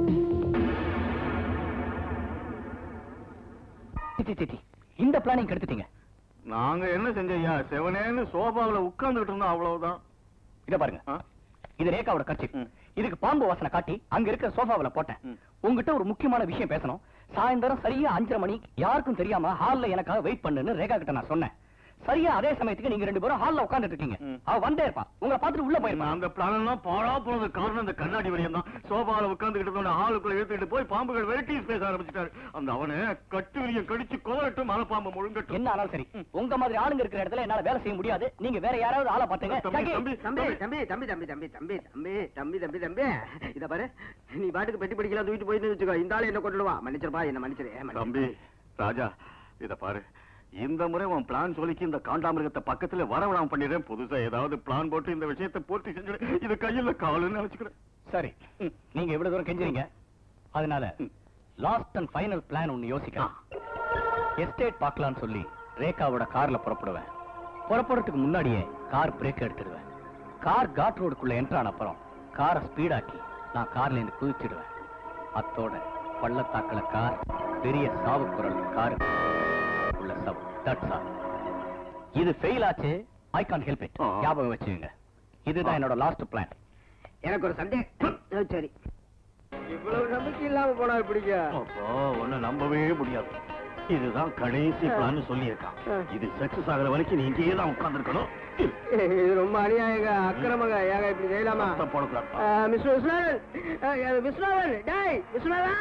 சித்தி சித்தி இந்த பிளானிங் கெடுத்துட்டீங்க நாங்க என்ன செஞ்சையா செவனேன்னு சோபாவுல உட்கார்ந்துகிட்டு இருந்தோம் அவ்வளவுதான் இத பாருங்க ஆ? இது ரேகாவோட கட்சி ம். இதுக்கு பாம்பு வாசனை காட்டி அங்க இருக்கிற சோஃபாவுல போட்டேன் ம். உங்ககிட்ட ஒரு முக்கியமான விஷயம் பேசணும் சாயந்தரம் சரியா அஞ்சரை மணி யாருக்கும் தெரியாம ஹால்ல எனக்காக வெயிட் பண்ணுன்னு ரேகா கிட்ட நான் சொன்னேன் சரியா அதே சமயத்துக்கு நீங்க ரெண்டு பேரும் ஹால்ல உட்கார்ந்துட்டு இருக்கீங்க ம். அவ வந்தே இருப்பான் உங்களை பார்த்துட்டு உள்ள போயிருப்பான் அந்த பிளான் எல்லாம் பாழா போனது காரணம் அந்த கண்ணாடி வரையும் தான் சோபால உட்கார்ந்துகிட்டு இருந்த ஆளுக்குள்ள இழுத்துட்டு போய் பாம்புகள் வெரைட்டிஸ் பேச ஆரம்பிச்சிட்டாரு அந்த அவனை கட்டு விரிய கடிச்சு கோலட்டும் மலைப்பாம்பு முழுங்கட்டும் என்ன ஆனாலும் சரி உங்க மாதிரி ஆளுங்க இருக்கிற இடத்துல என்னால வேலை செய்ய முடியாது நீங்க வேற யாராவது ஆளை பாத்துங்க தம்பி, ஜாக்கி, தம்பி, தம்பி தம்பி தம்பி தம்பி தம்பி தம்பி தம்பி தம்பி தம்பி தம்பி இத பாரு நீ பாட்டுக்கு பெட்டி படிக்கலாம் தூக்கிட்டு போயிட்டு வச்சுக்கோ இந்த ஆளு என்ன கொண்டுடுவா மன்னிச்சிருப்பா என்ன மன்னிச்சிரு மன்னிச்சிரு. தம்பி ராஜா இத பாரு இந்த முறை உன் பிளான் சொல்லிக்கு இந்த காண்டாமிருகத்தை பக்கத்துல வரவிடாம பண்ணிடுறேன் புதுசா ஏதாவது பிளான் போட்டு இந்த விஷயத்தை பூர்த்தி செஞ்சு இது கையில காலுன்னு நினைச்சுக்கிறேன் சரி நீங்க இவ்வளவு தூரம் கெஞ்சுறீங்க அதனால லாஸ்ட் அண்ட் ஃபைனல் பிளான் ஒன்னு யோசிக்கலாம் எஸ்டேட் பார்க்கலாம்னு சொல்லி ரேகாவோட கார்ல புறப்படுவேன் புறப்படுறதுக்கு முன்னாடியே கார் பிரேக் எடுத்துடுவேன் கார் காட் ரோடுக்குள்ள என்ட்ரு ஆன அப்புறம் காரை ஸ்பீடாக்கி நான் கார்ல இருந்து குதிச்சிடுவேன் அத்தோட பள்ளத்தாக்குல கார் பெரிய சாவு குரல் கார் உள்ள சவு தட்ஸ் ஆல் இது ஃபெயில் ஆச்சு ஐ கான் ஹெல்ப் இட் ஆ. ஞாபகம் வச்சுக்கோங்க இதுதான் என்னோட லாஸ்ட் பிளான் எனக்கு ஒரு சந்தேகம் அஹ், சரி இவ்வளவு நம்பிக்கை இல்லாம போனா எப்படிங்க அப்போ உன்னை நம்பவே முடியாது இதுதான் கடைசி பிளான் சொல்லியிருக்கான் இது சக்சஸ் ஆகுற வரைக்கும் நீ இங்கேயே தான் உட்கார்ந்துருக்கணும் இது ரொம்ப அநியாயங்க அக்கிரமங்க ஏங்க இப்படி செய்யலாமா போடக்கூடாது அஹ், மிஸ்டர் விஸ்வநாதன் அஹ், விஸ்வநாதன் டேய் விஸ்வநாதா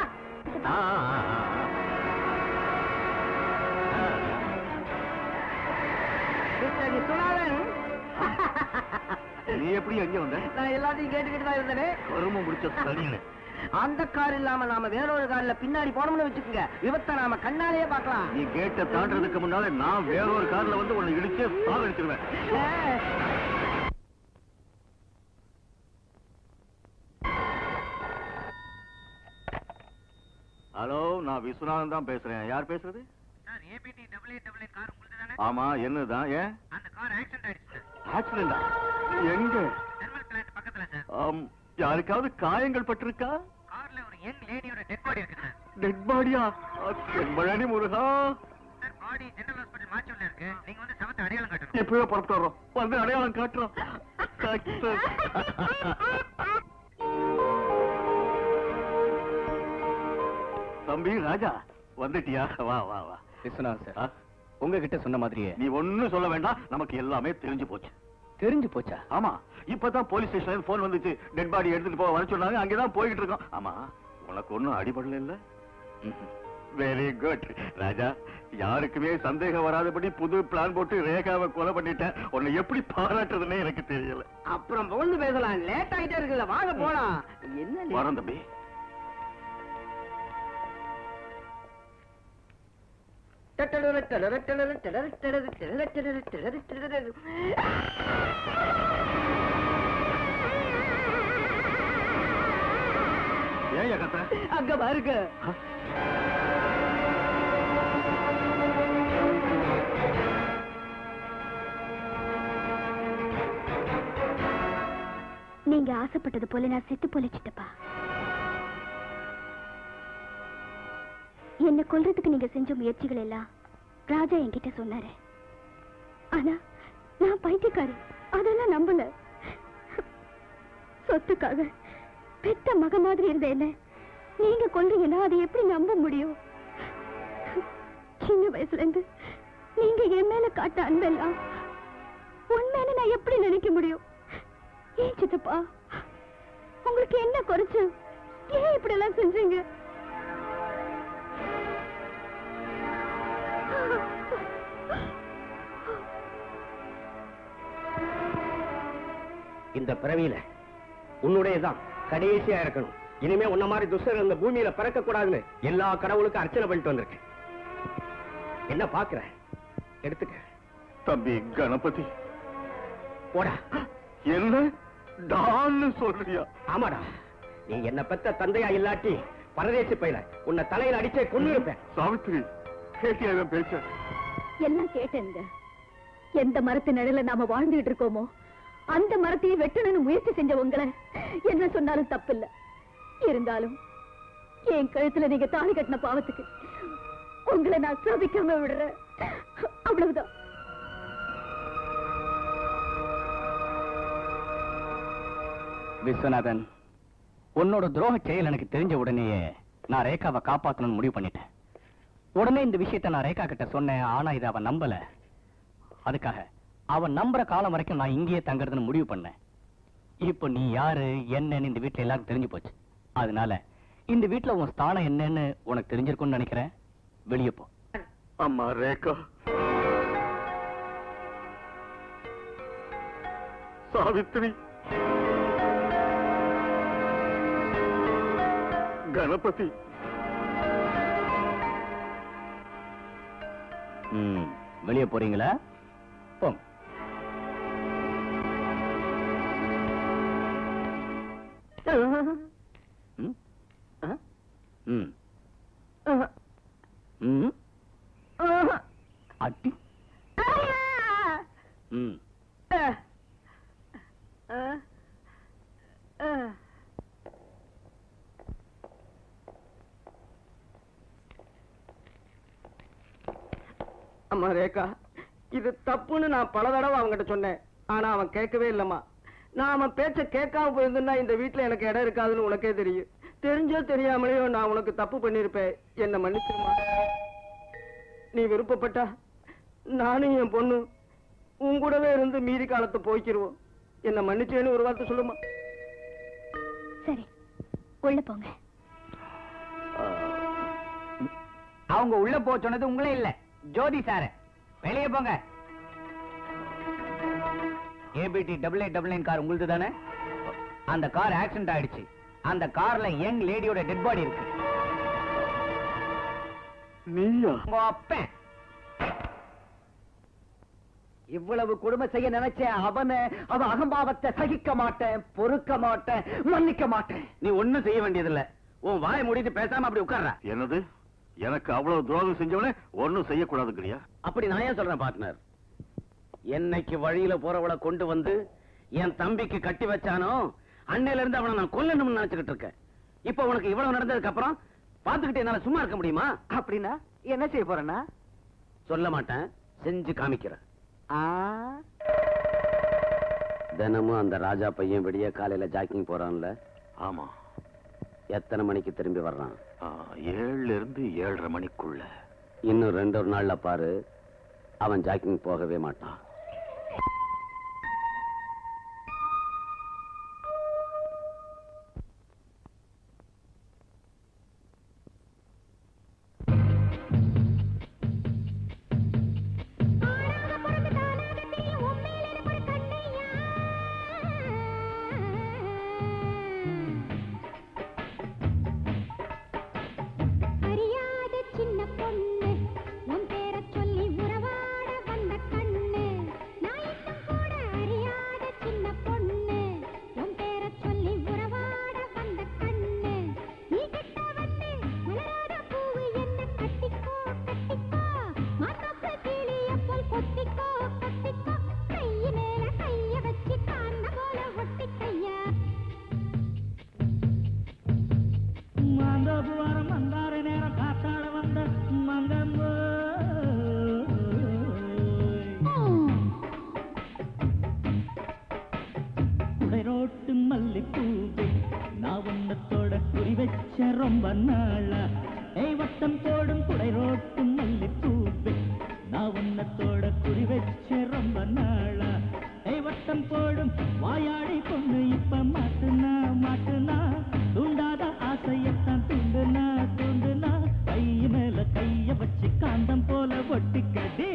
மிஸ்டர் விஸ்வநாதன் நீ எப்படி எங்க வந்த நான் எல்லாத்தையும் கேட்டுக்கிட்டு தான் இருந்தேனே கரும முடிச்ச சனியனு அந்த கார் இல்லாம நாம வேற ஒரு கார்ல பின்னாடி போனோம்னு வச்சுக்கோங்க விபத்தை நாம கண்ணாலேயே பார்க்கலாம் நீ கேட்ட தாண்டறதுக்கு முன்னால நான் வேற ஒரு கார்ல வந்து உன்னை இடிச்சு சாகடிச்சிருவேன் அஹ், ஹலோ நான் விஸ்வநாதன் தான் பேசுறேன் யார் பேசுறது ஆமா என்னதான் ஏன் ஆக்சிடென்டா எங்க ஆம், யாருக்காவது காயங்கள் பட்டிருக்கா டெட் பாடியா செம்பழனி முருகா இப்பவே புறப்பட்டு வர்றோம் வந்து அடையாளம் காட்டுறோம் Success. தம்பி ராஜா வந்துட்டியா வா வா வா விஸ்வநாத் சார் ஆ? உங்ககிட்ட சொன்ன மாதிரியே நீ ஒண்ணும் சொல்ல வேண்டாம் நமக்கு எல்லாமே தெரிஞ்சு போச்சு தெரிஞ்சு போச்சா ஆமா இப்பதான் போலீஸ் ஸ்டேஷன்ல போன் வந்துச்சு டெட் பாடி எடுத்துட்டு போக வர சொன்னாங்க அங்கதான் போய்கிட்டு இருக்கோம் ஆமா உனக்கு ஒண்ணும் அடிபடல இல்ல வெரி குட் ராஜா யாருக்குமே சந்தேகம் வராதபடி புது பிளான் போட்டு ரேகாவை கொலை பண்ணிட்டேன் உன்னை எப்படி பாராட்டுறதுன்னே எனக்கு தெரியல அப்புறம் புகழ்ந்து பேசலாம் லேட் ஆயிட்டே இருக்குல்ல வாங்க போலாம் என்ன late? வரேன் தம்பி ஏன் கத்த அங்க பாருங்க நீங்க ஆசைப்பட்டது போல நான் செத்து பொழைச்சிட்டப்பா என்ன கொல்றதுக்கு நீங்க செஞ்ச முயற்சிகள் எல்லாம் ராஜா என்கிட்ட சொன்னாரு ஆனா நான் பைத்தியக்காரி அதெல்லாம் நம்பல சொத்துக்காக பெத்த மக மாதிரி இருந்த என்ன நீங்க கொல்றீங்கன்னா அதை எப்படி நம்ப முடியும் சின்ன வயசுல இருந்து நீங்க என் மேல காட்ட அன்பெல்லாம் உண்மைன்னு நான் எப்படி நினைக்க முடியும் ஏன் சித்தப்பா உங்களுக்கு என்ன குறைச்சு ஏன் இப்படி எல்லாம் செஞ்சீங்க இந்த பிறவியில உன்னுடையதான் கடைசியா இருக்கணும் இனிமே உன்ன மாதிரி துஷ்டர் இந்த பூமியில பிறக்க கூடாதுன்னு எல்லா கடவுளுக்கும் அர்ச்சனை பண்ணிட்டு வந்திருக்கேன் என்ன பாக்குற எடுத்துக்க தம்பி கணபதி போடா என்ன டான்னு சொல்றியா ஆமாடா நீ என்ன பெத்த தந்தையா இல்லாட்டி பரதேசி பையல உன்னை தலையில அடிச்சே கொண்டு இருப்பேன் சாவித்ரி கேட்டியா இவன் பேச்ச எல்லாம் கேட்டேங்க எந்த மரத்து நிழல நாம வாழ்ந்துகிட்டு இருக்கோமோ அந்த மரத்தையே வெட்டணும்னு முயற்சி செஞ்ச உங்களை என்ன சொன்னாலும் தப்பில்ல இருந்தாலும் என் கழுத்துல நீங்க தாலி கட்டின பாவத்துக்கு உங்களை நான் சபிக்காம விடுறேன் அவ்வளவுதான் விஸ்வநாதன் உன்னோட துரோக செயல் எனக்கு தெரிஞ்ச உடனேயே நான் ரேகாவை காப்பாத்தணும்னு முடிவு பண்ணிட்டேன் உடனே இந்த விஷயத்தை நான் ரேகா கிட்ட சொன்னேன் ஆனா இதை அவ நம்பல அதுக்காக அவன் நம்புற காலம் வரைக்கும் நான் இங்கேயே தங்கறதுன்னு முடிவு பண்ணேன் இப்போ நீ யாரு என்னன்னு இந்த வீட்ல எல்லாரும் தெரிஞ்சு போச்சு அதனால இந்த வீட்ல உன் ஸ்தானம் என்னன்னு உனக்கு தெரிஞ்சிருக்கும்னு நினைக்கிறேன் வெளியே போ அம்மா ரேகா சாவித்ரி கணபதி ம் வெளியே போறீங்களா போங்க ம் ம் ம் அட்டி ம் அம்மா ரேகா இது தப்புன்னு நான் பல தடவை அவன்கிட்ட சொன்னேன் ஆனா அவன் கேட்கவே இல்லம்மா நான் அவன் பேச்ச கேட்காம போயிருந்தா இந்த வீட்ல எனக்கு இடம் இருக்காதுன்னு உனக்கே தெரியும் தெரிஞ்சோ தெரியாமலேயோ நான் உனக்கு தப்பு பண்ணிருப்பேன் என்ன மன்னிச்சிருமா நீ விருப்பப்பட்டா நானும் என் பொண்ணு உன் கூடவே இருந்து மீதி காலத்தை போய்க்கிருவோம் என்ன மன்னிச்சேன்னு ஒரு வார்த்தை சொல்லுமா சரி உள்ள போங்க அவங்க உள்ள போ சொன்னது உங்களே இல்ல ஜோதி சார் வெளியே போங்க ABT double eight double nine car உங்களுது தானே அந்த கார் ஆக்சிடென்ட் ஆயிடுச்சு அந்த கார்ல யங் லேடியோட டெட் பாடி இருக்கு நீயா உங்க அப்பன் இவ்வளவு கொடுமை செய்ய நினைச்சேன் அவனை அவன் அகம்பாவத்தை சகிக்க மாட்டேன் பொறுக்க மாட்டேன் மன்னிக்க மாட்டேன் நீ ஒண்ணும் செய்ய வேண்டியதில்ல உன் வாயை மூடிட்டு பேசாம அப்படி உட்கார்ற என்னது எனக்கு அவ்வளவு துரோகம் செஞ்சவனே ஒண்ணும் செய்யக்கூடாதுங்கிறியா அப்படி நான் ஏன் சொல்றேன் பார்ட்னர் என்னைக்கு வழியில போறவளை கொண்டு வந்து என் தம்பிக்கு கட்டி வச்சானோ அன்னையில இருந்து அவனை நான் கொல்லணும்னு நினைச்சுக்கிட்டு இருக்கேன் இப்ப உனக்கு இவ்வளவு நடந்ததுக்கு அப்புறம் பாத்துக்கிட்டு என்னால சும்மா இருக்க முடியுமா அப்படின்னா என்ன செய்ய போறேன்னா சொல்ல மாட்டேன் செஞ்சு காமிக்கிறேன் ஆ தினமும் அந்த ராஜா பையன் விடிய காலையில ஜாக்கிங் போறான்ல ஆமா எத்தனை மணிக்கு திரும்பி வர்றான் ஆ, ஏழுல இருந்து ஏழரை மணிக்குள்ள இன்னும் ரெண்டு ஒரு நாள்ல பாரு அவன் ஜாக்கிங் போகவே மாட்டான் அறியாத சின்ன பொண்ணு உன் பேரை சொல்லி உறவாட வந்த கண்ணு நான் இன்னும் கூட அறியாத சின்ன பொண்ணு உன் பேரை சொல்லி உறவாட வந்த கண்ணு நீ கிட்ட வந்து மலராத பூவு என்ன கட்டிக்கோ கட்டிக்கோ மாத்தோப்பு கிளிய போல் கொத்திக்கோ கொத்திக்கோ கைய மேல கைய வச்சு காந்த போல ஒட்டிக்கையா மாந்தோபுவாரம் வந்தார நேரம் காத்தாட வந்த மங்கம்மோ குடைரோட்டு மல்லிப்பூவே நான் உன்னத்தோட குறி வச்ச ரொம்ப நாளா ஏய் வட்டம் போடும் குடைரோட்டு மல்லிப்பூவே நான் உன்னத்தோட குறி வச்ச ரொம்ப நாளா ஏய் வட்டம் போடும் வாயாடி பொண்ணு இப்ப மாட்டுனா மாட்டுனா தூண்டாத ஆசையத்தான் தூண்டுனா தூண்டுனா கை மேல கைய வச்சு காந்தம் போல ஒட்டிக்கடி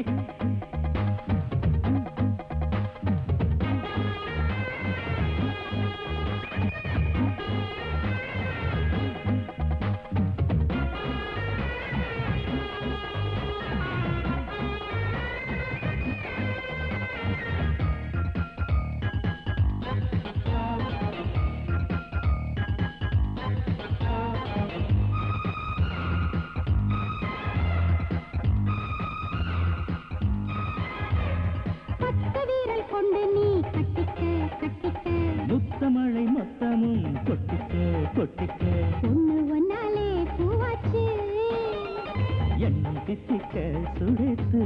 பத்து வீரல் கொண்டு நீ கட்டிக்க கட்டிக்க முத்தமழை மொத்தமும் கொட்டிக்க கொட்டிக்க ஒண்ணு ஒன்னாலே பூவாச்சு எண்ணம் தித்திக்க சுடைத்து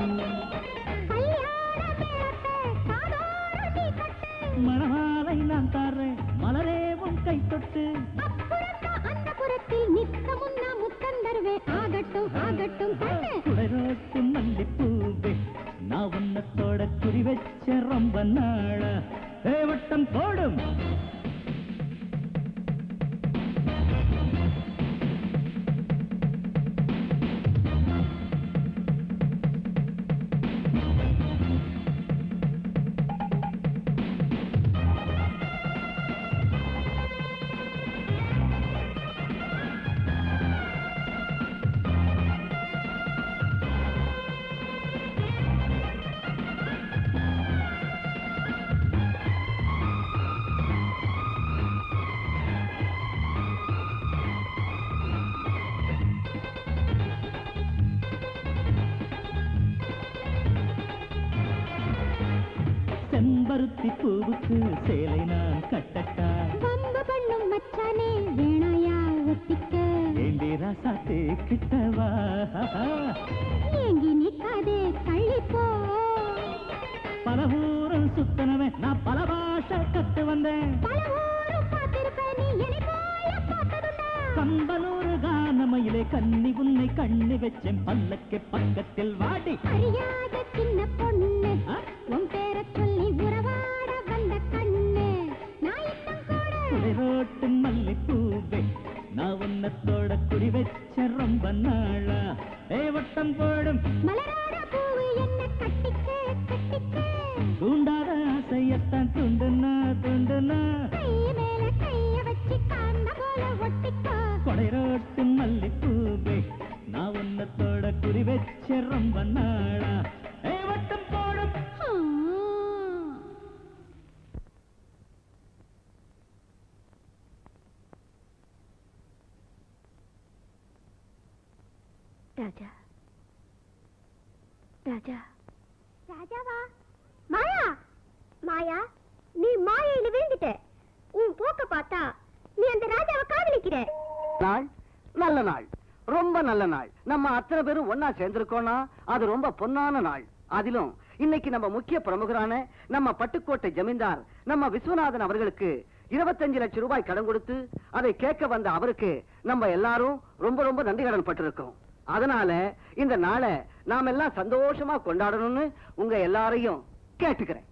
கல்யாண மேளத்தை காதோடு நீ கட்டு மணமாலை நான் தாரேன் மலரேவும் கை தொட்டு அப்புறத்தா அந்த புறத்தில் நித்தமும் நான் முத்தம் தருவேன் ஆகட்டும் ஆகட்டும் கண்ணு குடைரோட்டு மல்லிப்பூவே நான் உன்னத்தோட பூவுக்கு சேலை நான் கட்டட்டா வம்பு பண்ணும் மச்சானே வேணாயா ஒத்திக்க ஏண்டி ராசாத்தே கிட்டவா ஏங்கி நிக்காதே தள்ளி போ பல ஊரம் சுத்தனவன் நான் பல பாஷை கத்து வந்தேன் பல ஊரும் பார்த்திருப்ப நீ என்னை போல பார்த்ததுண்டா கம்பனூறு கானமையிலே கன்னி உன்னை கண்ணி வச்சேன் பல்லக்கு பக்கத்தில் வாடி அறியாத சின்ன பொண்ணு ஆ? உன் பேரச் சொல்லி உறவாட வந்த கண்ணு நான் இன்னும் கூட குளிரோட்டு மல்லிப்பூவே நான் உன்னத்தோட குறி வச்ச ரொம்ப நாளா ஏ வட்டம் போடும் மலராத பூவு என்ன கட்டிக்க கட்டிக்க தூண்டாத ஆசையத்தான் துண்டுனா துண்டுனா கை மேல கைய வச்சு காந்த போல ஒட்டிக்கோ கொடைரோட்டு மல்லிப்பூவே நான் உன்னத்தோட குறி வச்ச ரொம்ப நாளா ஏ வட்டம் போடும் ஆ. ராஜா ராஜா ராஜாவா மாயா மாயா நீ மாயையில விழுந்துட்ட உன் போக்க பார்த்தா நீ அந்த ராஜாவை காதலிக்கிற நாள் நல்ல நாள் ரொம்ப நல்ல நாள் நம்ம அத்தனை பேரும் ஒன்னா சேர்ந்திருக்கோம்னா அது ரொம்ப பொன்னான நாள் அதிலும் இன்னைக்கு நம்ம முக்கிய பிரமுகரான நம்ம பட்டுக்கோட்டை ஜமீன்தார் நம்ம விஸ்வநாதன் அவர்களுக்கு இருபத்தஞ்சு லட்சம் ரூபாய் கடன் கொடுத்து அதை கேட்க வந்த அவருக்கு நம்ம எல்லாரும் ரொம்ப ரொம்ப நன்றி கடன் பட்டிருக்கோம் அதனால இந்த நாளை நாம எல்லாம் சந்தோஷமா கொண்டாடணும்னு உங்க எல்லாரையும் கேட்டுக்கிறேன்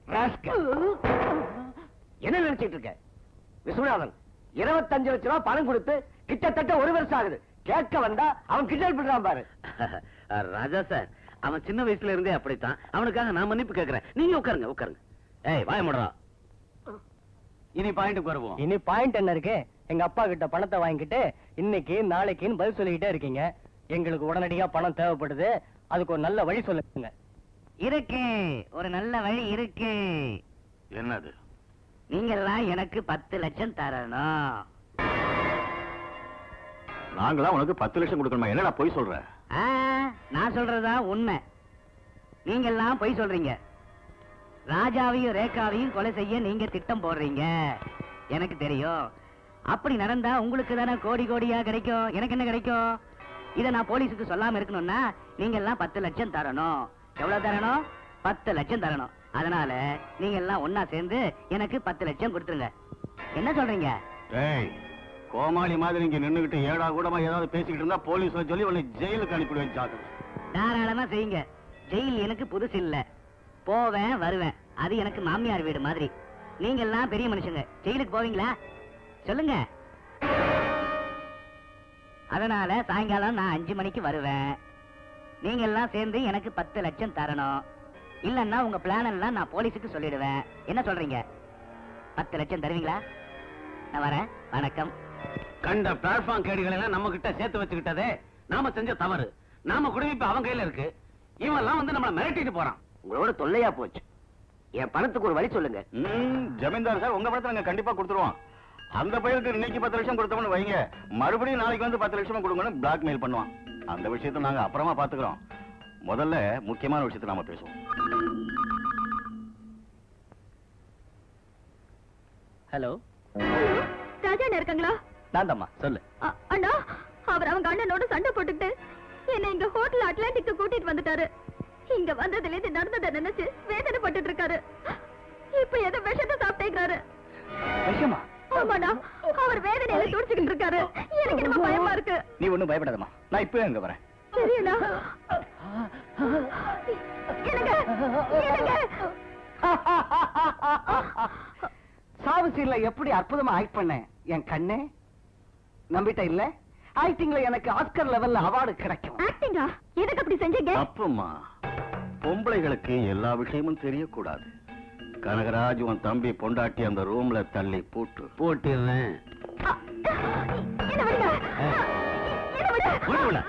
என்ன நினைச்சிட்டு இருக்க விஸ்வநாதன் இருபத்தஞ்சு லட்ச ரூபாய் பணம் கொடுத்து கிட்டத்தட்ட ஒரு வருஷம் ஆகுது கேட்க வந்தா அவன் கிண்டல் பண்றான் பாரு ராஜா சார் அவன் சின்ன வயசுல இருந்தே அப்படித்தான் அவனுக்காக நான் மன்னிப்பு கேட்கிறேன் நீங்க உட்காருங்க உட்காருங்க ஏய் வாய முடா இனி பாயிண்ட்டுக்கு வருவோம் இனி பாயிண்ட் என்ன இருக்கு எங்க அப்பா கிட்ட பணத்தை வாங்கிட்டு இன்னைக்கு நாளைக்குன்னு பதில் சொல்லிக்கிட்டே இருக்கீங்க எங்களுக்கு உடனடியா பணம் தேவைப்படுது அதுக்கு ஒரு நல்ல வழி சொல்லுங்க இருக்கு ஒரு நல்ல வழி இருக்கு என்னது நீங்கெல்லாம் எனக்கு பத்து லட்சம் தரணும் நாங்களா உனக்கு பத்து லட்சம் கொடுக்கணுமா என்னடா போய் சொல்ற ஆ, நான் சொல்றதா உண்மை நீங்கெல்லாம் பொய் சொல்றீங்க ராஜாவையும் ரேகாவையும் கொலை செய்ய நீங்க திட்டம் போடுறீங்க எனக்கு தெரியும் அப்படி நடந்தா உங்களுக்கு தானே கோடி கோடியா கிடைக்கும் எனக்கு என்ன கிடைக்கும் இத நான் போலீஸுக்கு சொல்லாம இருக்கணும்னா நீங்க எல்லாம் பத்து லட்சம் தரணும் எவ்வளவு தரணும் பத்து லட்சம் தரணும் அதனால நீங்க எல்லாம் ஒன்னா சேர்ந்து எனக்கு பத்து லட்சம் கொடுத்துருங்க என்ன சொல்றீங்க ஏய் கோமாளி மாதிரி இங்க நின்னுகிட்டு ஏடா கூடமா ஏதாவது பேசிக்கிட்டு இருந்தா போலீஸ்ல சொல்லி உன்னை ஜெயிலுக்கு அனுப்பிடுவேன் ஜாக்கிரதை தாராளமா செய்யுங்க ஜெயில் எனக்கு புதுசு இல்ல போவேன் வருவேன் அது எனக்கு மாமியார் வீடு மாதிரி நீங்க எல்லாம் பெரிய மனுஷங்க ஜெயிலுக்கு போவீங்களா சொல்லுங்க அதனால சாயங்காலம் நான் அஞ்சு மணிக்கு வருவேன் நீங்க எல்லாம் சேர்ந்து எனக்கு பத்து லட்சம் தரணும் இல்லன்னா உங்க பிளான் எல்லாம் நான் போலீஸுக்கு சொல்லிடுவேன் என்ன சொல்றீங்க பத்து லட்சம் தருவீங்களா நான் வரேன் வணக்கம் கண்ட பிளாட்ஃபார்ம் கேடுகளை எல்லாம் நம்ம கிட்ட சேர்த்து வச்சுக்கிட்டதே நாம செஞ்ச தவறு நாம குடும்பம் இப்ப அவன் கையில இருக்கு இவன் எல்லாம் வந்து நம்மள மிரட்டிட்டு போறான் உங்களோட தொல்லையா போச்சு என் பணத்துக்கு ஒரு வழி சொல்லுங்க ம், ஜமீன்தார் சார் உங்க படத்தை நாங்க கண்டிப்பா கொடுத்துருவோம் அந்த பையனுக்கு இன்னைக்கு பத்து லட்சம் கொடுத்தோம்னு வைங்க மறுபடியும் நாளைக்கு வந்து பத்து லட்சம் கொடுங்கன்னு பிளாக்மெயில் பண்ணுவான் அந்த விஷயத்தை நாங்க அப்புறமா பாத்துக்கிறோம் முதல்ல முக்கியமான விஷயத்தை நாம பேசுவோம் ஹலோ ராஜா அண்ணா இருக்காங்களா நான் தாம்மா சொல்லு அ- அண்ணா அவர் அவங்க அண்ணனோட சண்டை போட்டுக்கிட்டு என்ன இங்க ஹோட்டல் அட்லாண்டிக்கு கூட்டிட்டு வந்துட்டாரு இங்க வந்ததுல இருந்து நடந்ததை நினைச்சு வேதனைப்பட்டுட்டு இருக்காரு இப்ப ஏதோ விஷத்தை சாப்பிட்டேங்கிறாரு விஷயமா ஆமாண்ணா அவர் வேதனையில துடிச்சுக்கிட்டு இருக்காரு எனக்கு ரொம்ப பயமா இருக்கு நீ ஒண்ணும் பயப்படாதம்மா நான் இப்பவே அங்க வரேன் சரியாண்ணா எனக்கு எனக்கு சாவு சீன்ல எப்படி அற்புதமா ஆக்ட் பண்ணேன் என் கண்ணே நம்பிட்ட இல்ல ஆக்டிங்ல எனக்கு ஆஸ்கர் லெவல்ல அவார்டு கிடைக்கும் ஆக்டிங்கா எதுக்கு அப்படி செஞ்சீங்க தப்புமா பொம்பளைகளுக்கு எல்லா விஷயமும் தெரியக்கூடாது கனகராஜ் உன் தம்பி பொண்டாட்டி அந்த ரூம்ல தள்ளி போட்டு போட்டுறேன் அ, என்ன விடுங்க என்ன விடு விடு.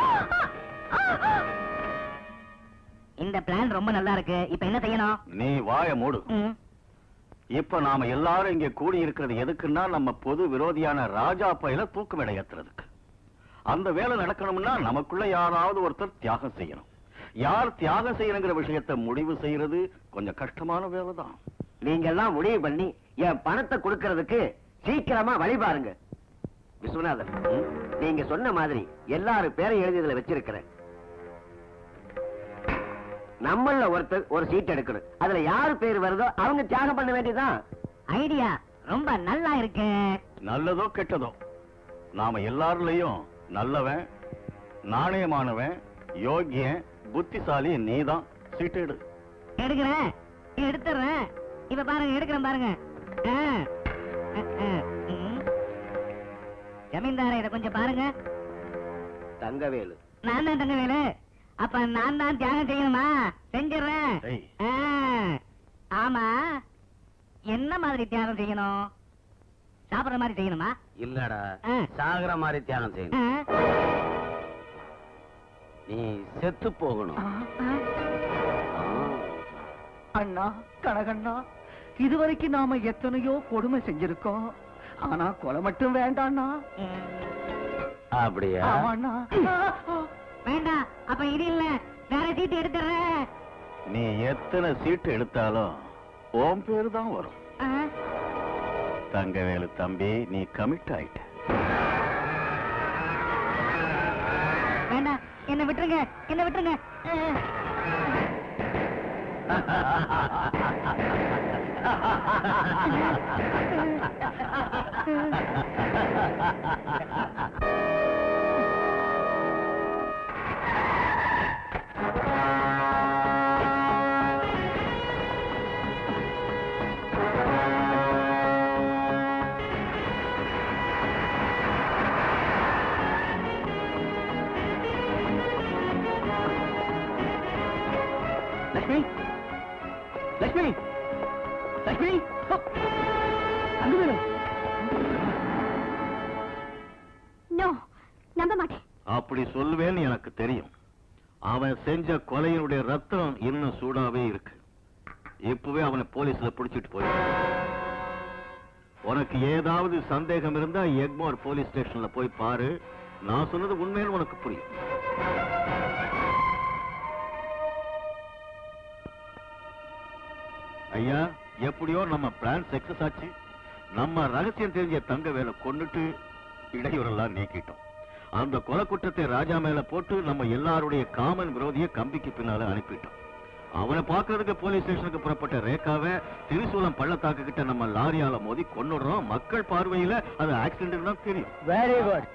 இந்த பிளான் ரொம்ப நல்லா இருக்கு இப்ப என்ன செய்யணும் நீ வாய மூடு ம். இப்ப நாம எல்லாரும் இங்க கூடி இருக்கிறது எதுக்குன்னா நம்ம பொது விரோதியான ராஜா பையில தூக்கு மேடை ஏத்துறதுக்கு அந்த வேலை நடக்கணும்னா நமக்குள்ள யாராவது ஒருத்தர் தியாகம் செய்யணும் யார் தியாகம் செய்யணுங்கிற விஷயத்தை முடிவு செய்யறது கொஞ்சம் கஷ்டமான வேலை தான் நீங்க எல்லாம் முடிவு பண்ணி என் பணத்தை கொடுக்கறதுக்கு சீக்கிரமா வழி பாருங்க விஸ்வநாதன் நீங்க சொன்ன மாதிரி எல்லாரும் பேரை எழுதி இதுல வச்சிருக்கிறேன் நம்மள ஒருத்தர் ஒரு சீட் எடுக்கணும் அதுல யாரு பேர் வருதோ அவங்க தியாகம் பண்ண வேண்டியதுதான் ஐடியா ரொம்ப நல்லா இருக்கு நல்லதோ கெட்டதோ நாம எல்லாருலயும் நல்லவன் நாணயமானவன் யோகியன் புத்திசாலி நீதான் சீட்டு எடு எடுக்கிறேன் எடுத்துறேன் இப்ப பாருங்க எடுக்கிறேன் பாருங்க ஆ. அ, அ, ம். ஜமீன்தாரே இத கொஞ்சம் பாருங்க தங்கவேலு நான் தான் தங்கவேலு அப்ப நான் தான் தியாகம் செய்யணுமா செஞ்சிடுறேன் செய். ஆ. ஆமா என்ன மாதிரி தியாகம் செய்யணும் சாப்பிடுற மாதிரி செய்யணுமா இல்லடா ஆ. சாகர மாதிரி தியாகம் செய்யணும் ஆ. நீ செத்து போகணும் அண்ணா கனகண்ணா இதுவரைக்கும் நாம எத்தனையோ கொடுமை செஞ்சிருக்கோம் ஆனா கொலை மட்டும் வேண்டாண்ணா அப்படியா ஆமாண்ணா வேண்டாம் அப்ப இது இல்ல வேற சீட்டு எடுத்துறேன் நீ எத்தனை சீட்டு எடுத்தாலும் உன் பேரு தான் வரும் தங்கவேலு தம்பி நீ கமிட் ஆயிட்ட வேண்டாம் என்ன விட்டுருங்க என்ன விட்டுருங்க லட்சுமி லட்சுமி லட்சுமி தங்கவேலு நோ நம்ப மாட்டேன் அப்படி சொல்லுவேன்னு எனக்கு தெரியும் அவன் செஞ்ச கொலையினுடைய ரத்தம் இன்னும் சூடாவே இருக்கு இப்பவே அவனை போலீஸ்ல புடிச்சிட்டு போய் உனக்கு ஏதாவது சந்தேகம் இருந்தா எக்மோர் போலீஸ் ஸ்டேஷன்ல போய் பாரு நான் சொன்னது உண்மைன்னு உனக்கு புரியும் ஐயா எப்படியோ நம்ம பிளான் சக்சஸ் ஆச்சு நம்ம ரகசியம் தெரிஞ்ச தங்க வேலை கொண்டுட்டு இடையூறெல்லாம் நீக்கிட்டோம் அந்த கொலை குற்றத்தை ராஜா மேல போட்டு நம்ம எல்லாருடைய காமன் விரோதிய கம்பிக்கு பின்னால அனுப்பிட்டோம் அவனை பார்க்கறதுக்கு போலீஸ் ஸ்டேஷனுக்கு புறப்பட்ட ரேகாவை திரிசூலம் பள்ளத்தாக்கு கிட்ட நம்ம லாரியால மோதி கொன்னுடுறோம் மக்கள் பார்வையில அது ஆக்சிடென்ட் தான் தெரியும் வெரி குட்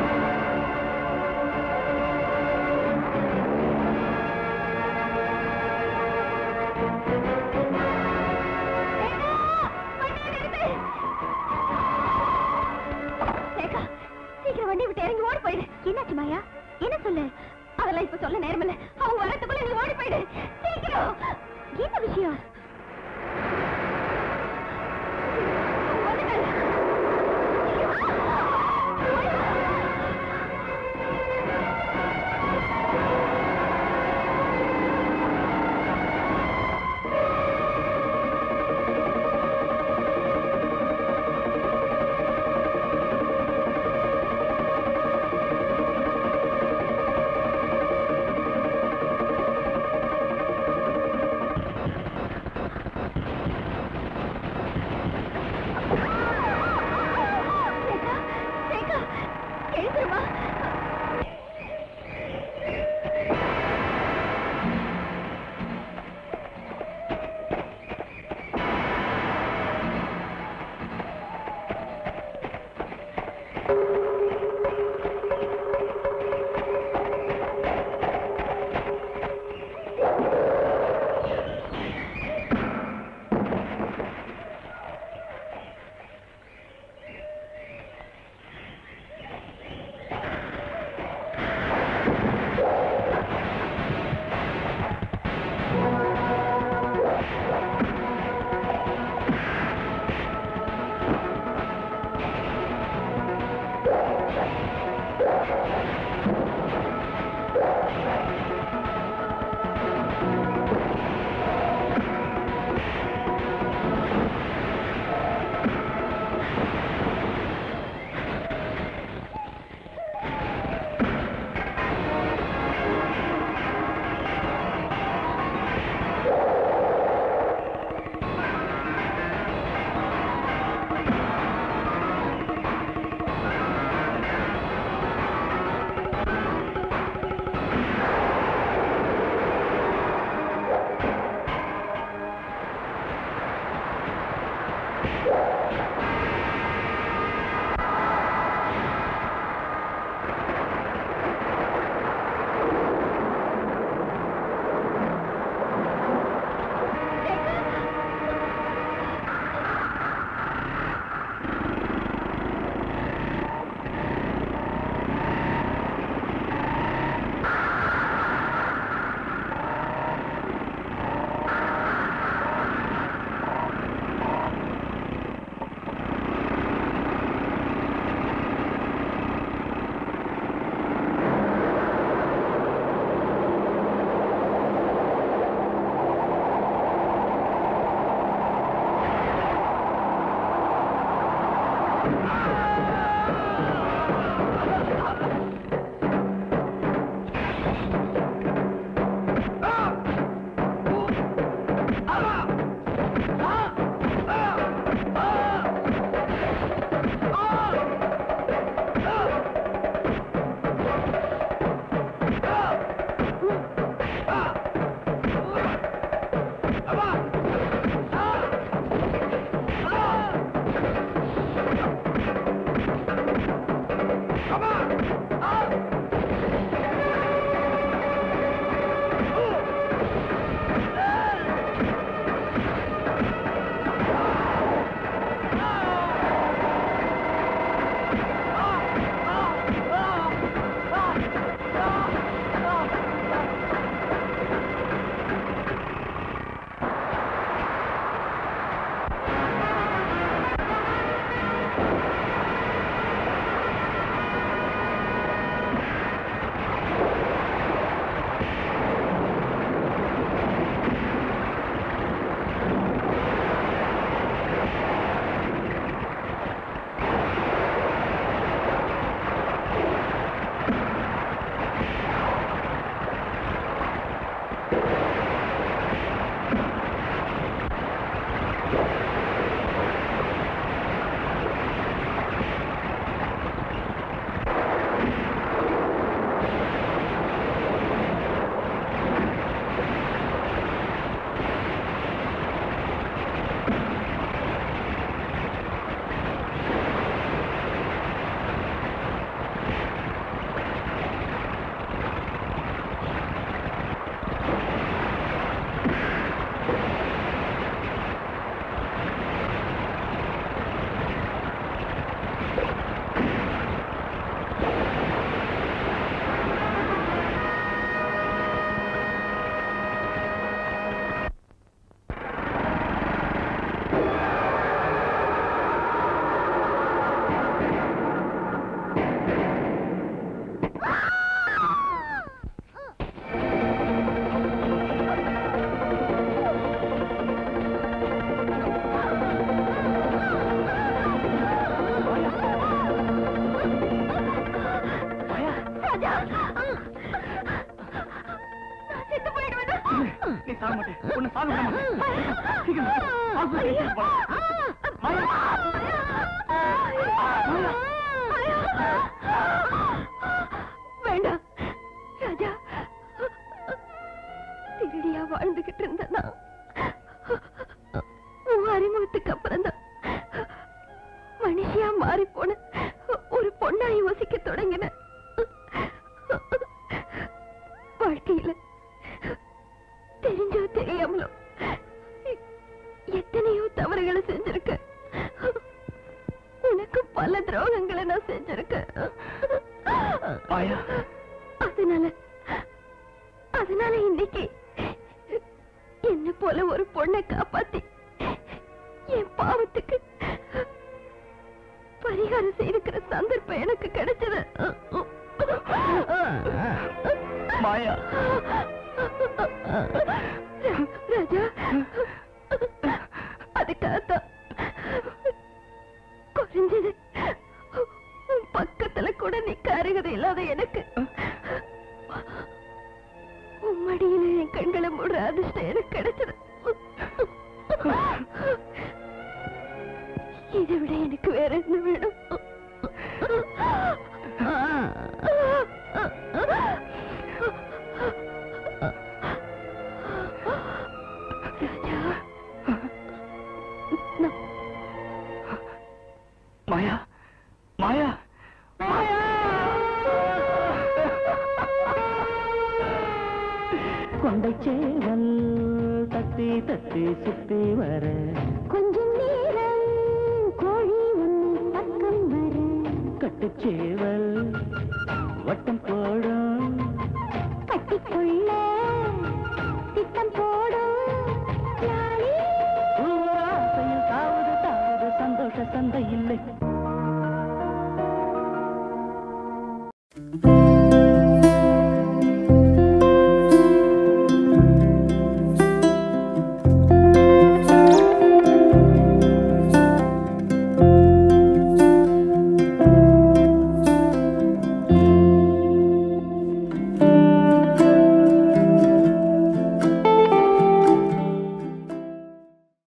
ரேகா சீக்கிரம் வண்டி விட்டு இறங்கி ஓடி போயிடு என்னாச்சு மாயா என்ன சொல்லு அதெல்லாம் இப்ப சொல்ல நேரமில்ல அவங்க வரத்துக்குள்ள நீ ஓடி போயிடு சீக்கிரம் என்ன விஷயம் அவங்க வந்துட்டாங்க. ராஜா நான் செத்து போயிடுவேனா நீ சாக மாட்டே உன்னை சாக விட மாட்டேன் சீக்கிரம் ஹாஸ்பிட்டல் கூட்டிட்டு போலாம். மாயா வேண்டாம் ராஜா திருடியா வாழ்ந்துகிட்டு இருந்தனா உன் அறிமுகத்துக்கு அப்புறம் தான் மனுஷியா மாறி போன ஒரு பொண்ணா யோசிக்க தொடங்கின வாழ்க்கையில தெரிஞ்சோ தெரியாமலோ எத்தனையோ தவறுகளை செஞ்சிருக்க உனக்கு பல துரோகங்களை நான் செஞ்சிருக்கேன் மாயா அதனால அதனால இன்னைக்கு என்ன போல ஒரு பொண்ணை காப்பாத்தி என் பாவத்துக்கு பரிகாரம் செய்திருக்கிற சந்தர்ப்பம் எனக்கு கிடைச்சது மாயா ராஜா அதுக்காகத்தான் குறைஞ்சது உன் பக்கத்துல கூட நிக்க அருகதை இல்லாத எனக்கு உன் மடியில என் கண்களை மூடுற அதிர்ஷ்டம் எனக்கு கிடைச்சது இதை விட எனக்கு வேற என்ன வேணும் மாயா மாயா மாயா கொண்டை சேவல் தத்தி தத்தி சுத்தி வர கொஞ்சம் நேரம் கோழி ஒன்று பக்கம் வர கட்டுச்சேவல் வட்டம் போடும் கட்டிக்கொள்ள திட்டம் போடும் நாளே ஆசையில் தாவது தாவது சந்தோஷ சந்தை இல்லை